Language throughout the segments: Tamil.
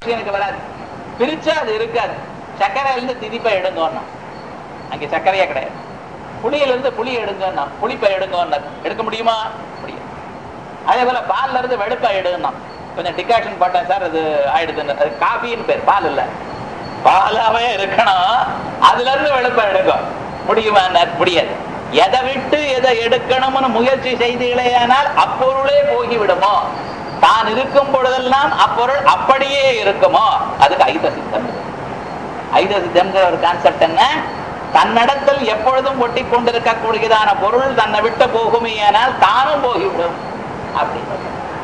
எனக்கு வராது பிரிச்சா அது இருக்காது சர்க்கரையில இருந்து திதிப்பை எடுங்கோன்னா அங்க சர்க்கரையே கிடையாது புளியில இருந்து புளி எடுங்கன்னா புளிப்பை எடுங்கோன்னா எடுக்க முடியுமா முடியாது அதே போல பால்ல இருந்து வெடுப்பை எடுன்னா கொஞ்சம் டிகாஷன் போட்டேன் சார் அது ஆயிடுதுன்னு அது காஃபின்னு பேர் பால் இல்ல பாலாவே இருக்கணும் அதுல இருந்து வெளுப்பை எடுக்கும் முடியுமா முடியாது எதை விட்டு எதை எடுக்கணும்னு முயற்சி செய்தீங்களேயானால் அப்பொருளே போகிவிடுமோ தான் இருக்கும் பொழுதெல்லாம் அப்பொருள் அப்படியே இருக்குமோ அதுக்கு ஐத சித்தம் ஐத சித்தம்ங்கிற ஒரு கான்செப்ட் என்ன தன்னிடத்தில் எப்பொழுதும் ஒட்டி கொண்டிருக்கக்கூடியதான பொருள் தன்னை விட்டு போகுமே ஆனால் தானும் போகிவிடும் அப்படின்னு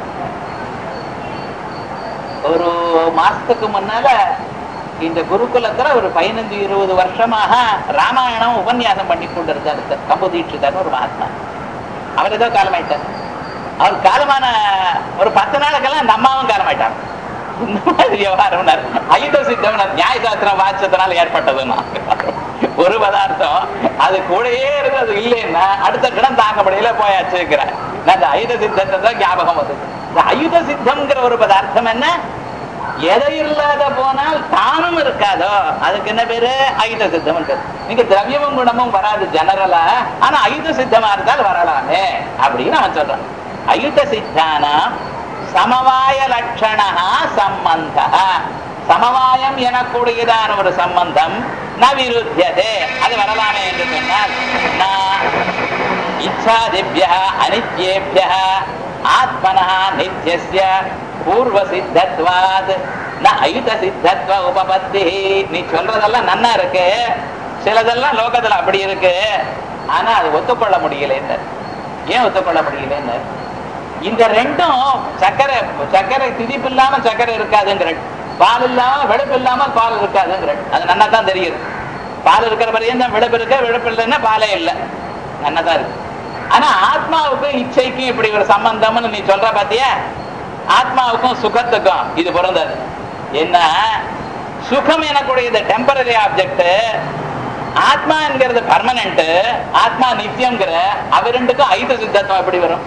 ஒரு மாசத்துக்கு முன்னால இந்த குருகுலத்துல ஒரு பதினஞ்சு இருபது வருஷமாக ராமாயணம் உபன்யாசம் பண்ணி கொண்டிருந்தாரு கம்பு தீட்சிதர்னு ஒரு மகாத்மா அவர் ஏதோ காலமாயிட்டார் அவர் காலமான ஒரு பத்து நாளுக்கெல்லாம் அந்த அம்மாவும் காலமாயிட்டார் இந்த மாதிரி விவகாரம் ஐத சித்தம் நியாய சாஸ்திரம் வாச்சத்தினால ஏற்பட்டதுன்னா ஒரு பதார்த்தம் அது கூடயே இருக்கிறது இல்லைன்னா அடுத்த கிடம் தாங்க முடியல போயாச்சுங்கிறேன் நான் அந்த ஐத சித்தத்தை தான் ஞாபகம் வந்தது இந்த ஐத சித்தம்ங்கிற ஒரு பதார்த்தம் என்ன எதை இல்லாத போனால் தானும் இருக்காதோ அதுக்கு என்ன பேரு ஐத சித்தம் நீங்க திரவியமும் குணமும் வராது ஜெனரலா ஆனா ஐத சித்தமா இருந்தால் வரலாமே அப்படின்னு அவன் சொல்றான் ஐத சித்தானம் சமவாய லட்சணா சம்பந்த சமவாயம் எனக்கூடியதான ஒரு சம்பந்தம் ந விருத்தியதே அது வரலாமே என்று சொன்னால் நான் இச்சாதிபிய அனித்யேபிய ஆத்மனா நித்தியஸ்ய பூர்வ சித்தத்வாத் ந ஐத சித்தத்வ உபபத்தி நீ சொல்றதெல்லாம் நன்னா இருக்கு சிலதெல்லாம் லோகத்துல அப்படி இருக்கு ஆனா அது ஒத்துக்கொள்ள முடியலன்னு ஏன் ஒத்துக்கொள்ள முடியலன்னு இந்த ரெண்டும் சர்க்கரை சர்க்கரை திதிப்பு இல்லாம சர்க்கரை இருக்காதுங்கிற பால் இல்லாம வெளுப்பு இல்லாம பால் இருக்காதுங்கிற அது நல்லா தான் தெரியுது பால் இருக்கிற வரையும் தான் வெளுப்பு இருக்கு வெளுப்பு இல்லைன்னா பாலே இல்லை நல்லா தான் இருக்கு ஆனா ஆத்மாவுக்கும் இச்சைக்கும் இப்படி ஒரு சம்பந்தம்னு நீ சொல்ற பாத்தியா ஆத்மாவுக்கும் சுகத்துக்கும் இது பிறந்தது என்ன சுகம் எனக்கூடியது டெம்பரரி ஆப்ஜெக்ட் ஆத்மா என்கிறது பர்மனன்ட் ஆத்மா நித்தியம்ங்கிற அவ ரெண்டுக்கும் ஐத சித்தத்துவம் எப்படி வரும்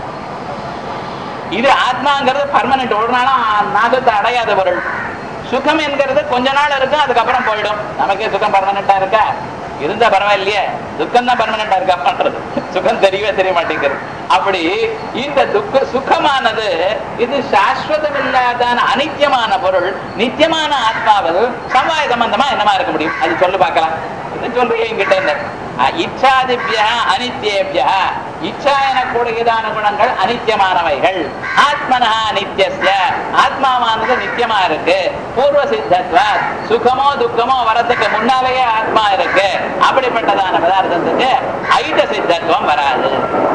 இது ஆத்மாங்கிறது பர்மனன்ட் ஒரு நாளும் நாதத்தை அடையாத பொருள் சுகம் என்கிறது கொஞ்ச நாள் இருக்கும் அதுக்கப்புறம் போயிடும் நமக்கே சுகம் பர்மனண்டா இருக்கா இருந்தா பரவாயில்லையே துக்கம் தான் பர்மனண்டா இருக்கா பண்றது சுகம் தெரியவே தெரிய மாட்டேங்கிறது அப்படி இந்த துக்க சுகமானது இது சாஸ்வதம் இல்லாதான அனித்தியமான பொருள் நித்தியமான ஆத்மாவில் சமவாய சம்பந்தமா என்னமா இருக்க முடியும் அது சொல்லு பார்க்கலாம் இது சொல்றீங்க என்கிட்ட இச்சாதிபிய அனித்யேபிய இச்சா எனக்கூடியதான குணங்கள் அனித்தியமானவைகள் ஆத்மனா நித்தியஸ்ய ஆத்மாவானது நித்தியமா இருக்கு பூர்வ சித்தத்வ சுகமோ துக்கமோ வரதுக்கு முன்னாலேயே ஆத்மா இருக்கு அப்படிப்பட்டதான பதார்த்தத்துக்கு ஐத சித்தத்துவம் வராது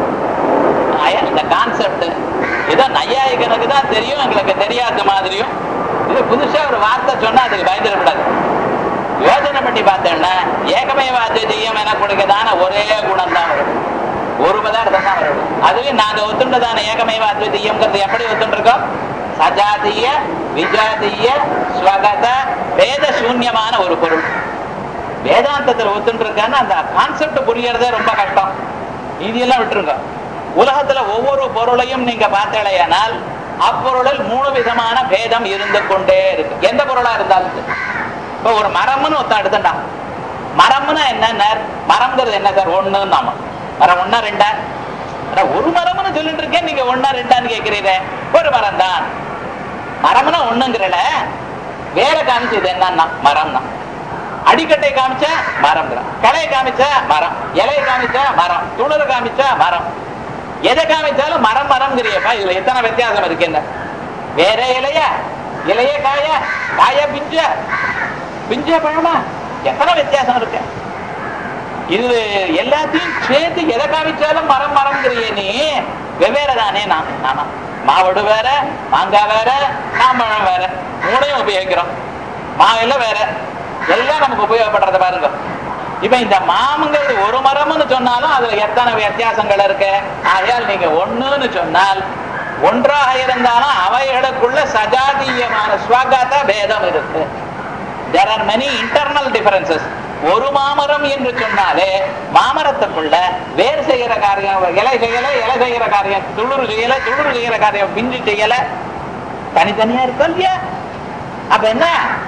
இந்த கான்செப்ட் ஏதோ நையாயிகனுக்கு தான் தெரியும் எங்களுக்கு தெரியாத மாதிரியும் இது புதுசா ஒரு வார்த்தை சொன்னா அதுக்கு பயந்துடக்கூடாது யோஜனை பண்ணி பார்த்தேன்னா ஏகமேவாத்தியம் என கொடுக்கதான ஒரே குணம் தான் வரும் ஒரு பதார்த்தம் தான் வரும் அதுலயும் நாங்க ஒத்துண்டதான ஏகமேவாத்விதீயம்ங்கிறது எப்படி ஒத்துண்டிருக்கோம் சஜாதிய விஜாதிய ஸ்வகத வேத சூன்யமான ஒரு பொருள் வேதாந்தத்தில் ஒத்துண்டிருக்கான்னு அந்த கான்செப்ட் புரியறதே ரொம்ப கஷ்டம் இதெல்லாம் விட்டுருங்க உலகத்துல ஒவ்வொரு பொருளையும் நீங்க பார்த்தேனால் அப்பொருளில் மூணு விதமான பேதம் இருந்து கொண்டே இருக்கு எந்த பொருளா இருந்தாலும் இப்ப ஒரு மரம்னு ஒருத்தன் எடுத்துட்டான் மரம்னா என்ன மரம்ங்கிறது என்ன சார் ஒண்ணு நாம மரம் ஒன்னா ரெண்டா ஒரு மரம்னு சொல்லிட்டு இருக்கேன் நீங்க ஒன்னா ரெண்டான்னு கேக்குறீங்க ஒரு மரம் தான் மரம்னா ஒண்ணுங்கிறல வேற காமிச்சது என்னன்னா மரம்னா அடிக்கட்டை காமிச்சா மரம் கலையை காமிச்சா மரம் இலையை காமிச்சா மரம் துளிர் காமிச்சா மரம் எதை காமிச்சாலும் மரம் மரம்ங்கிறியப்பா இதுல எத்தனை வித்தியாசம் இருக்கு என்ன வேற இலையா இலைய காய காய பிஞ்ச பிஞ்ச பழமா எத்தனை வித்தியாசம் இருக்கு இது எல்லாத்தையும் சேர்த்து எதை காமிச்சாலும் மரம் மரம்ங்கிறிய நீ வெவ்வேறு தானே நான் ஆமா மாவடு வேற மாங்காய் வேற மாம்பழம் வேற மூணையும் உபயோகிக்கிறோம் மாவில வேற எல்லாம் நமக்கு உபயோகப்படுறத பாருங்க இப்ப இந்த மாமுங்கிறது ஒரு மரம்னு சொன்னாலும் அதுல எத்தனை வித்தியாசங்கள் இருக்கு ஆகையால் நீங்க ஒண்ணுன்னு சொன்னால் ஒன்றாக இருந்தாலும் அவைகளுக்குள்ள சஜாதீயமான ஸ்வகத பேதம் இருக்கு there are many internal differences ஒரு மாமரம் என்று சொன்னாலே மாமரத்துக்குள்ள வேர் செய்யற காரியம் இலை செய்யல இலை செய்யற காரியம் துளுர் செய்யல துளுர் செய்யற காரியம் பிஞ்சு செய்யல தனித்தனியா இருக்கும் இல்லையா அப்ப என்ன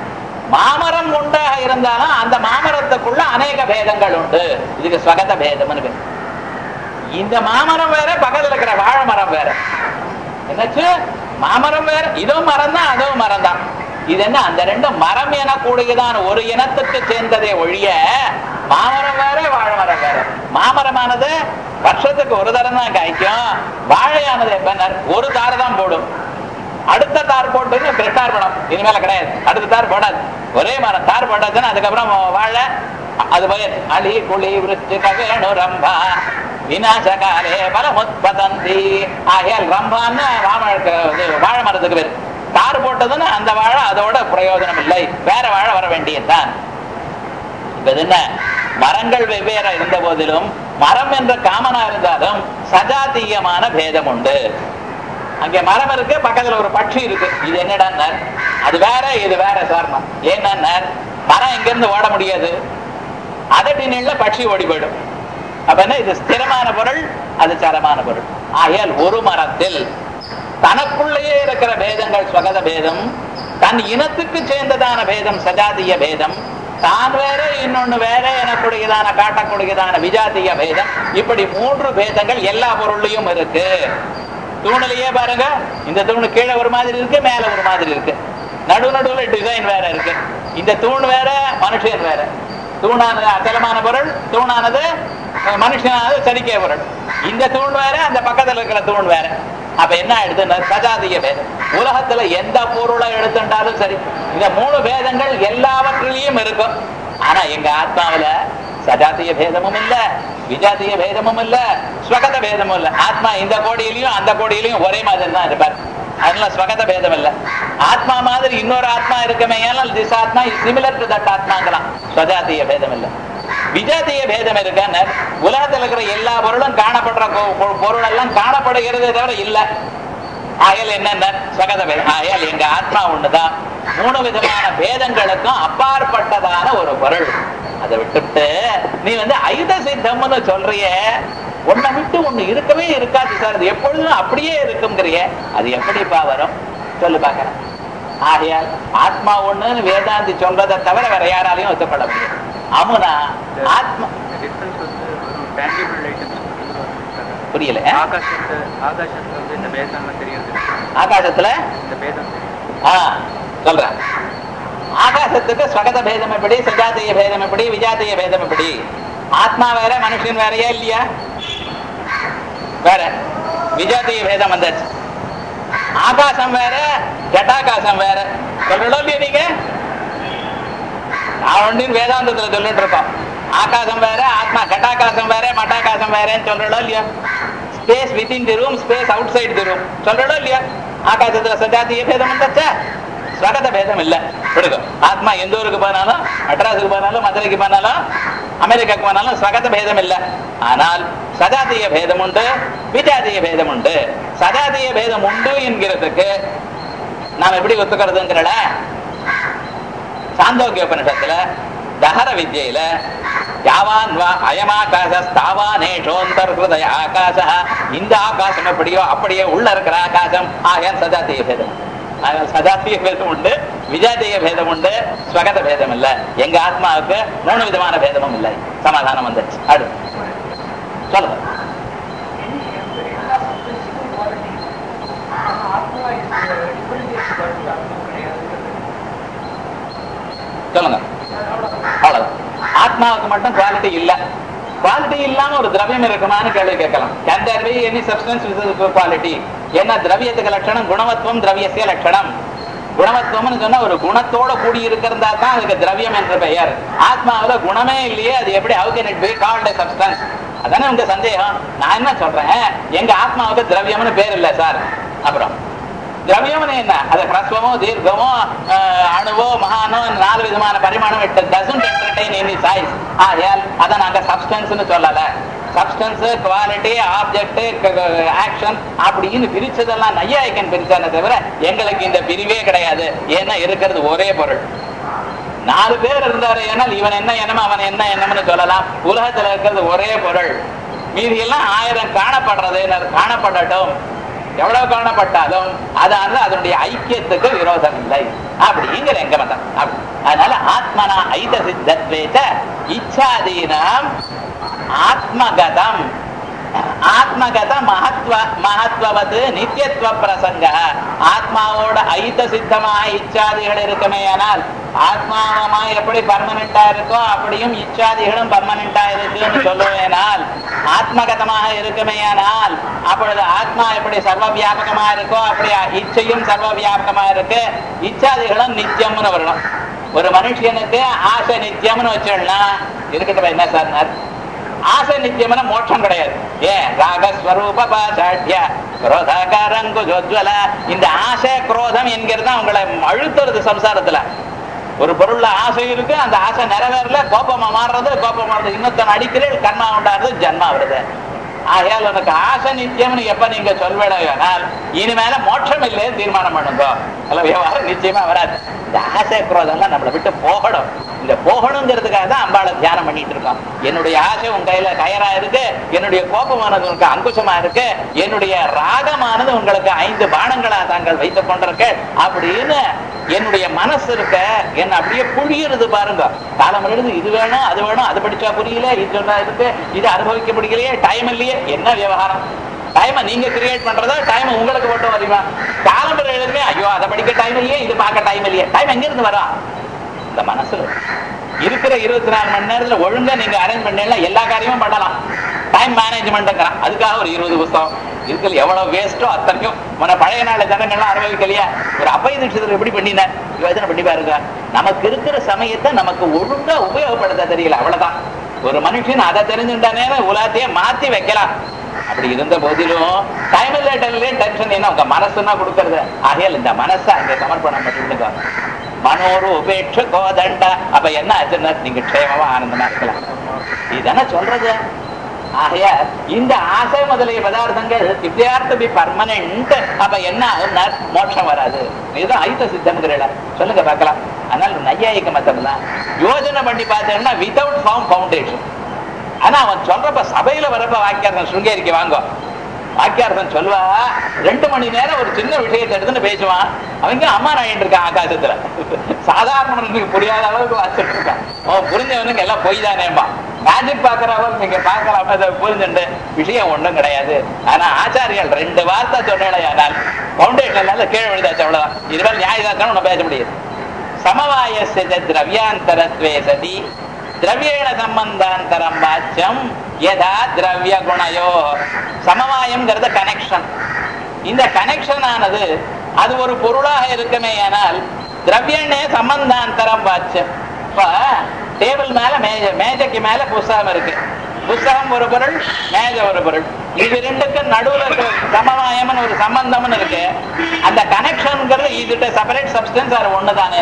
மாமரம் உண்டாக இருந்தாலும் அந்த மாமரத்துக்குள்ள அநேக பேதங்கள் உண்டு இதுக்கு ஸ்வகத பேதம்னு பேர் இந்த மாமரம் வேற பக்கத்துல இருக்கிற வாழை மரம் வேற என்னாச்சு மாமரம் வேற இதுவும் மரம் தான் அதுவும் மரம் தான் இது என்ன அந்த ரெண்டும் மரம் எனக்கூடியதான் ஒரு இனத்துக்கு சேர்ந்ததே ஒழிய மாமரம் வேற வாழை மரம் வேற மாமரமானது வருஷத்துக்கு ஒரு தரம் தான் காய்க்கும் வாழையானது எப்ப ஒரு தாரை தான் போடும் அடுத்த தார் போட்டு ரெட்டார் படம் இனிமேல கிடையாது அடுத்த தார் போடாது ஒரே மரம் தார் போட்டாச்சுன்னா அதுக்கப்புறம் வாழை அது போய் அழி குழி விருச்சிக வேணு ரம்பா விநாசகாலே பலமுத்பதந்தி ஆகையால் ரம்பான்னு ராமனுக்கு இது வாழை மரத்துக்கு பேர் தார் போட்டதுன்னா அந்த வாழை அதோட பிரயோஜனம் இல்லை வேற வாழை வர வேண்டியதுதான் இப்ப இது என்ன மரங்கள் வெவ்வேறா இருந்த போதிலும் மரம் என்ற காமனா இருந்தாலும் சஜாதீயமான பேதம் உண்டு அங்க மரம் இருக்கு பக்கத்துல ஒரு பட்சி இருக்கு இது என்னடா அது வேற இது வேற சார்மா ஏன்னா மரம் எங்க இருந்து ஓட முடியாது அதட்டி நீள பட்சி ஓடி போயிடும் அப்ப என்ன இது ஸ்திரமான பொருள் அது சரமான பொருள் ஆகையால் ஒரு மரத்தில் தனக்குள்ளேயே இருக்கிற பேதங்கள் ஸ்வகத பேதம் தன் இனத்துக்கு சேர்ந்ததான பேதம் சஜாதிய பேதம் தான் வேற இன்னொன்னு வேற எனக்கூடியதான காட்டக்கூடியதான விஜாதிய பேதம் இப்படி மூன்று பேதங்கள் எல்லா பொருள்லையும் இருக்கு தூணிலேயே பாருங்க இந்த தூணு கீழே ஒரு மாதிரி இருக்கு மேல ஒரு மாதிரி இருக்கு நடு நடுவுல டிசைன் வேற இருக்கு இந்த தூண் வேற மனுஷன் வேற தூணானது அச்சலமான பொருள் தூணானது அஹ், மனுஷனானது செடிக்கிய பொருள் இந்த தூண் வேற அந்த பக்கத்துல இருக்கிற தூண் வேற அப்ப என்ன ஆயிடுதுன்னா சஜாதிய பேதம் உலகத்துல எந்த பொருளை எடுத்துட்டாலும் சரி இந்த மூணு பேதங்கள் எல்லாவற்றிலையும் இருக்கும் ஆனா எங்க ஆத்மாவுல சஜாத்திய பேதமும் இல்ல விஜாத்திய பேதமும் இல்ல ஸ்வகத பேதமும் இல்ல ஆத்மா இந்த கோடியிலையும் அந்த கோடியிலையும் ஒரே மாதிரி தான் இருப்பார் அதனால ஸ்வகத பேதம் இல்ல ஆத்மா மாதிரி இன்னொரு ஆத்மா இருக்குமே ஆனால் this atma similar to that ஆத்மாங்களாம் ஸ்வஜாத்திய பேதம் இல்ல விஜாத்திய பேதம் இருக்கான்னு உலகத்துல இருக்கிற எல்லா பொருளும் காணப்படுற பொ- பொ- பொருள் எல்லாம் காணப்படுகிறதே தவிர இல்ல ஆயல் என்னென்ன ஸ்வகத பேதம் ஆயல் எங்க ஆத்மா ஒண்ணுதான் மூணு விதமான பேதங்களுக்கும் அப்பாற்பட்டதான ஒரு பொருள் அதை விட்டுவிட்டு நீ வந்து ஐத சித்தம்னு சொல்றிய ஒன்னை விட்டு ஒண்ணு இருக்கவே இருக்காது சார் அது எப்பொழுதும் அப்படியே இருக்குங்கிறிய அது எப்படிப்பா வரும் சொல்லு பாக்கிறேன் ஆகையால் ஆத்மா ஒண்ணுன்னு வேதாந்தி சொல்றதை தவிர வேற யாராலையும் ஒத்துக்கொள்ள முடியாது அமுனா ஆத்மா டிஃபரன்ஸ் வந்து வெறும் டேங்கிபிள் ஐட்டம்ஸ் புரியல ஆகாசத்து ஆகாசத்துல வந்து இந்த பேதம்லாம் தெரியுது ஆகாசத்துல இந்த பேதம் தெரியும் ஆ சொல்றேன் ஆகாசத்துக்கு ஸ்வகத பேதம் எப்படி சஜாத்திய பேதம் எப்படி விஜாத்திய பேதம் எப்படி ஆத்மா வேற மனுஷன் வேறையா இல்லையா வேற விஜாத்திய பேதம் வந்தாச்சு ஆகாசம் வேற ஜட்டாகாசம் வேற சொல்றோம் இல்லையா நீங்க நான் ஒன்றின் வேதாந்தத்துல சொல்லிட்டு இருக்கோம் ஆகாசம் வேற ஆத்மா கட்டாகாசம் வேற மட்டாகாசம் வேறன்னு சொல்றோம் இல்லையா space within the room space outside the room சொல்றோம் இல்லையா ஆகாசத்துல சஜாத்திய பேதம் வந்தாச்சா ஸ்வகத பேதம் இல்ல விடுக்கும் ஆத்மா எந்த ஊருக்கு போனாலும் மெட்ராஸுக்கு போனாலும் மதுரைக்கு போனாலும் அமெரிக்காக்கு போனாலும் ஸ்வகத பேதம் இல்ல ஆனால் சஜாத்திய பேதம் உண்டு விஜாத்திய பேதம் உண்டு சஜாத்திய பேதம் உண்டு என்கிறதுக்கு நாம் எப்படி ஒத்துக்கிறதுங்கிறல சாந்தோக்கிய உபனிஷத்துல தஹர வித்யில யாவான் வா அயமாகாச ஸ்தாவானேஷோந்தர்ஹய ஆகாச இந்த ஆகாசம் எப்படியோ அப்படியே உள்ள இருக்கிற ஆகாசம் ஆகையால் சஜாத்திய பேதம் ஆகையால் சஜாத்திய பேதம் உண்டு விஜாத்திய பேதம் உண்டு ஸ்வகத பேதம் இல்ல எங்க ஆத்மாவுக்கு மூணு விதமான பேதமும் இல்லை சமாதானம் வந்துச்சு அடுத்து சொல்லுங்க சொல்லுங்க அவ்வளவு ஆத்மாவுக்கு மட்டும் குவாலிட்டி இல்ல குவாலிட்டி இல்லாம ஒரு திரவியம் இருக்குமான்னு கேள்வி கேட்கலாம் can there be any substance with quality என்ன திரவியத்துக்கு லட்சணம் குணவத்துவம் திரவியசிய லட்சணம் குணவத்துவம்னு சொன்னா ஒரு குணத்தோட கூடி இருக்கிறதா தான் அதுக்கு திரவியம் என்ற பெயர் ஆத்மாவுல குணமே இல்லையே அது எப்படி how can it be called substance அதானே உங்க சந்தேகம் நான் என்ன சொல்றேன் எங்க ஆத்மாவுக்கு திரவியம்னு பேர் இல்ல சார் அப்புறம் திரவியம்னு என்ன அது ஹ்ரஸ்வமோ தீர்க்கமோ அஹ், அணுவோ மகானோ நாலு விதமான பரிமாணம் it doesn't entertain any size ஆகையால் அதை நாங்க சப்ஸ்டன்ஸ்னு சொல்லல சப்ஸ்டன்ஸ் குவாலிட்டி ஆப்ஜெக்ட் ஆக்ஷன் அப்படின்னு பிரிச்சதெல்லாம் நையாய்க்கன் பிரிச்சானே தவிர எங்களுக்கு இந்த பிரிவே கிடையாது ஏன்னா இருக்கிறது ஒரே பொருள் நாலு பேர் இருந்தாரு ஏனால் இவன் என்ன எண்ணம் அவன் என்ன எண்ணம்னு சொல்லலாம் உலகத்துல இருக்கிறது ஒரே பொருள் மீதி எல்லாம் ஆயிரம் காணப்படுறது காணப்படட்டும் எவ்வளவு கவனப்பட்டாலும் அதானது அதனுடைய ஐக்கியத்துக்கு விரோதம் இல்லை அப்படிங்கிற எங்க மதம் அப்படி. அதனால ஆத்மனா ஐத சித்தத்வேத இச்சாதீனம் ஆத்மகதம் ஆத்மகத மகத்வ மகத்வவது நித்தியத்துவ பிரசங்க ஆத்மாவோட ஐத்த சித்தமாக இச்சாதிகள் இருக்குமே ஆனால் ஆத்மாவமா எப்படி பர்மனண்டா இருக்கோ அப்படியும் இச்சாதிகளும் பர்மனண்டா இருக்குன்னு சொல்லுவேனால் ஆத்மகதமாக இருக்குமேயானால் அப்பொழுது ஆத்மா எப்படி சர்வ வியாபகமா இருக்கோ அப்படி இச்சையும் சர்வ வியாபகமா இருக்கு இச்சாதிகளும் நித்தியம்னு வரணும் ஒரு மனுஷனுக்கு ஆசை நித்தியம்னு வச்சிடலாம் இருக்கட்டும் என்ன சார் ஆசை நித்தியம்னா மோட்சம் கிடையாது ஏன் ராகஸ்வரூப பாசாட்ய குரோதாகாரங்கு ஜோஜ்வல இந்த ஆசை குரோதம் என்கிறது தான் உங்களை அழுத்துறது சம்சாரத்துல ஒரு பொருள்ல ஆசை இருக்கு அந்த ஆசை நிறைவேறல கோபமா மாறுறது கோபம் மாறுறது இன்னொருத்தன் அடிக்கிறேன் கர்மா உண்டாடுறது ஜன்மா வருது ஆகையால் உனக்கு ஆசை நித்தியம்னு எப்ப நீங்க சொல்வேனால் இனிமேல மோட்சம் இல்லைன்னு தீர்மானம் பண்ணுங்க அல்ல விவகாரம் நிச்சயமா வராது இந்த ஆசை குரோதம்லாம் நம்மளை விட்டு போகணும் இந்த போகணுங்கிறதுக்காக தான் அம்பாளை தியானம் பண்ணிட்டு இருக்கோம் என்னுடைய ஆசை உன் கையில கயரா இருக்கு என்னுடைய கோபமானது உனக்கு அங்குசமா இருக்கு என்னுடைய ராகமானது உங்களுக்கு ஐந்து பானங்களா தாங்கள் வைத்துக் கொண்டிருக்க அப்படின்னு என்னுடைய மனசு இருக்க என்ன அப்படியே புழியுறது பாருங்க காலம் எழுது இது வேணும் அது வேணும் அது படிச்சா புரியல இது சொன்னா இருக்கு இது அனுபவிக்க முடியலையே டைம் இல்லையே என்ன விவகாரம் டைமை நீங்க கிரியேட் பண்றதா டைம் உங்களுக்கு மட்டும் வருமா காலம்பர எழுதுமே ஐயோ அதை படிக்க டைம் இல்லையே இது பார்க்க டைம் இல்லையே டைம் எங்க இருந்து வரா இந்த மனசுல இருக்கிற இருபத்தி நாலு மணி நேரத்துல ஒழுங்கா நீங்க அரேஞ்ச் பண்ணல எல்லா காரியமும் பண்ணலாம் டைம் மேனேஜ்மெண்ட்ங்கிறான் அதுக்காக ஒரு இருபது புஸ்தகம் இருக்கிறது எவ்வளவு வேஸ்டோ அத்தனைக்கும் முன்ன பழைய நாள் ஜனங்கள்லாம் அனுபவிக்கலையா ஒரு அப்பை தீட்சத்தில் எப்படி பண்ணினார் யோசனை பண்ணி பாருங்க நமக்கு இருக்கிற சமயத்தை நமக்கு ஒழுங்கா உபயோகப்படுத்த தெரியல அவ்வளவுதான் ஒரு மனுஷன் அதை தெரிஞ்சுட்டானே உலகத்தையே மாத்தி வைக்கலாம் அப்படி இருந்த போதிலும் டைம் இல்ல டென்ஷன் என்ன உங்க மனசுன்னா கொடுக்கறது ஆகையால் இந்த மனசை அங்க சமர்ப்பணம் பண்ணிவிடுங்க மனோரு உபேட்ச கோதண்ட அப்ப என்ன ஆச்சுன்னா நீங்க க்ஷேமமா ஆனந்தமா இருக்கலாம் இதுதானே சொல்றது ஆகையால் இந்த ஆசை முதலிய பதார்த்தங்கள் இப்படியார்த்த பி பர்மனன்ட் அப்ப என்ன ஆகும்னா மோட்சம் வராது இதுதான் ஐத்த சித்தம்ங்கிறல சொல்லுங்க பார்க்கலாம் அதனால நையாயிக்க மத்தம்லாம் யோஜனை பண்ணி பார்த்தேன்னா வித்தவுட் ஃபார்ம் ஃபவுண்டேஷன் ஆனா அவன் சொல்றப்ப சபையில வரப்ப வாக்கியார்த்தம் சுருங்கேரிக்கு வாங்க வாக்கியார்த்தம் சொல்லுவா ரெண்டு மணி நேரம் ஒரு சின்ன விஷயத்தை எடுத்துன்னு பேசுவான் அவங்க அம்மா நாயின் இருக்கான் ஆகாசத்துல சாதாரண மனுஷனுக்கு புரியாத அளவுக்கு வாசிட்டு இருக்கான் அவன் புரிஞ்சவனுக்கு எல்லாம் பொய் தானேம்பா மேஜிக் பாக்குறவங்க நீங்க பார்க்கலாம் அதை புரிஞ்சுண்டு விஷயம் ஒண்ணும் கிடையாது ஆனா ஆச்சாரியால் ரெண்டு வார்த்தை சொன்னேனால் பவுண்டேஷன் கீழே விழுதாச்சு அவ்வளவுதான் இதுவரை நியாயதாக்கம் ஒன்னும் பேச முடியாது சமவாயஸ்ய திரவியாந்தரத்வே சதி திரவியேண சம்பந்தாந்தரம் வாச்சியம் யதா திரவிய குணயோ சமவாயம்ங்கிறது கனெக்ஷன் இந்த கனெக்ஷன் ஆனது அது ஒரு பொருளாக இருக்குமே ஆனால் திரவியனே சம்பந்தாந்தரம் வாச்சியம் இப்ப டேபிள் மேல மேஜ மேஜைக்கு மேல புஸ்தகம் இருக்கு புஸ்தகம் ஒரு பொருள் மேஜை ஒரு பொருள் இது ரெண்டுக்கும் நடுவுல இருக்கிற சமவாயம்னு ஒரு சம்பந்தம்னு இருக்கு அந்த கனெக்ஷன்ங்கிறது இதுட்ட செப்பரேட் சப்ஸ்டன்ஸ் அது ஒண்ணுதானே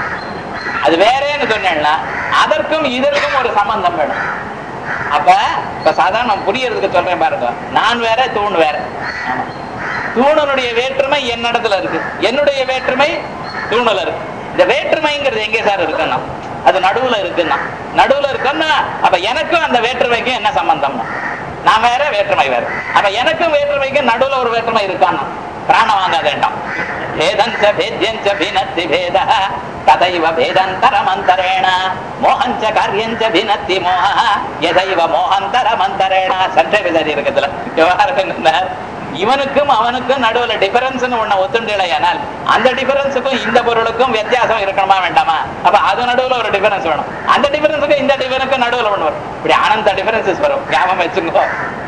அது வேறேன்னு சொன்னேன்னா அதற்கும் இதற்கும் ஒரு சம்பந்தம் வேணும் அப்ப இப்ப சாதாரண புரியறதுக்கு சொல்றேன் பாருங்க நான் வேற தூண் வேற ஆமா தூணனுடைய வேற்றுமை என்னிடத்துல இருக்கு என்னுடைய வேற்றுமை தூணுல இருக்கு இந்த வேற்றுமைங்கிறது எங்கே சார் இருக்குன்னா அது நடுவுல இருக்குன்னா நடுவுல இருக்குன்னா அப்ப எனக்கும் அந்த வேற்றுமைக்கும் என்ன சம்பந்தம்னா நான் வேற வேற்றுமை வேற அப்ப எனக்கும் வேற்றுமைக்கும் நடுவுல ஒரு வேற்றுமை இருக்கான்னா பிராணம் வாங்க வேண்டாம் பேதஞ்ச பேத்யஞ்ச பினத்தி பேத ததைவ பேதந்தரமந்தரேண மோகஞ்ச காரியஞ்ச பினத்தி மோக எதைவ மோகந்தரமந்தரேண சற்றே விதறி இருக்குதுல விவகாரம் என்ன இவனுக்கும் அவனுக்கும் நடுவுல டிஃபரன்ஸ் ஒண்ணு ஒத்துண்டலையானால் அந்த டிஃபரன்ஸுக்கும் இந்த பொருளுக்கும் வித்தியாசம் இருக்கணுமா வேண்டாமா அப்ப அது நடுவுல ஒரு டிஃபரன்ஸ் வேணும் அந்த டிஃபரன்ஸுக்கும் இந்த டிஃபரன்ஸுக்கும் நடுவுல ஒண்ணு வரும் இப்படி அனந்த டிஃபரன்சஸ் வரும் ஞாபகம் வச்சுக்கோ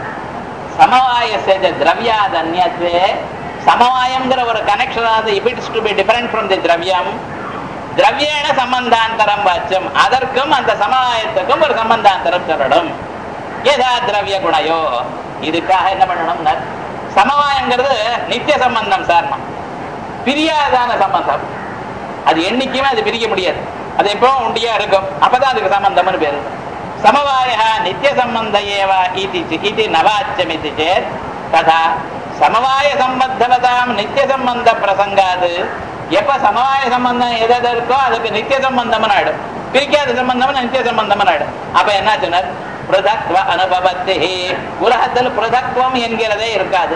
சமவாய சேஜ திரவியாதன்யத்வே சமவாயம்ங்கிற ஒரு கனெக்ஷன் ஆனது if it's to be different from the dravyam திரவியேன சம்பந்தாந்தரம் வாச்சம் அதற்கும் அந்த சமவாயத்துக்கும் ஒரு சம்பந்தாந்தரம் சொல்லணும் ஏதா திரவிய குணையோ இதுக்காக என்ன பண்ணணும்னா சமவாயங்கிறது நித்திய சம்பந்தம் சார்மா பிரியாதான சம்பந்தம் அது என்னைக்குமே அது பிரிக்க முடியாது அது எப்பவும் உண்டியா இருக்கும் அப்பதான் அதுக்கு சம்பந்தம்னு பேரு சமவாய நித்திய சம்பந்த ஏவா இதி இது நவாச்சமிதி சேத் ததா சமவாய சம்பத்தவதாம் நித்திய சம்பந்த பிரசங்காது எப்ப சமவாய சம்பந்தம் எது எது இருக்கோ அதுக்கு நித்திய சம்பந்தம் ஆயிடும் பிரிக்காத சம்பந்தம் நித்திய சம்பந்தம் ஆயிடும் அப்ப என்ன சொன்னார் பிரதக்வ அனுபவத்தி உலகத்தில் பிரதக்வம் என்கிறதே இருக்காது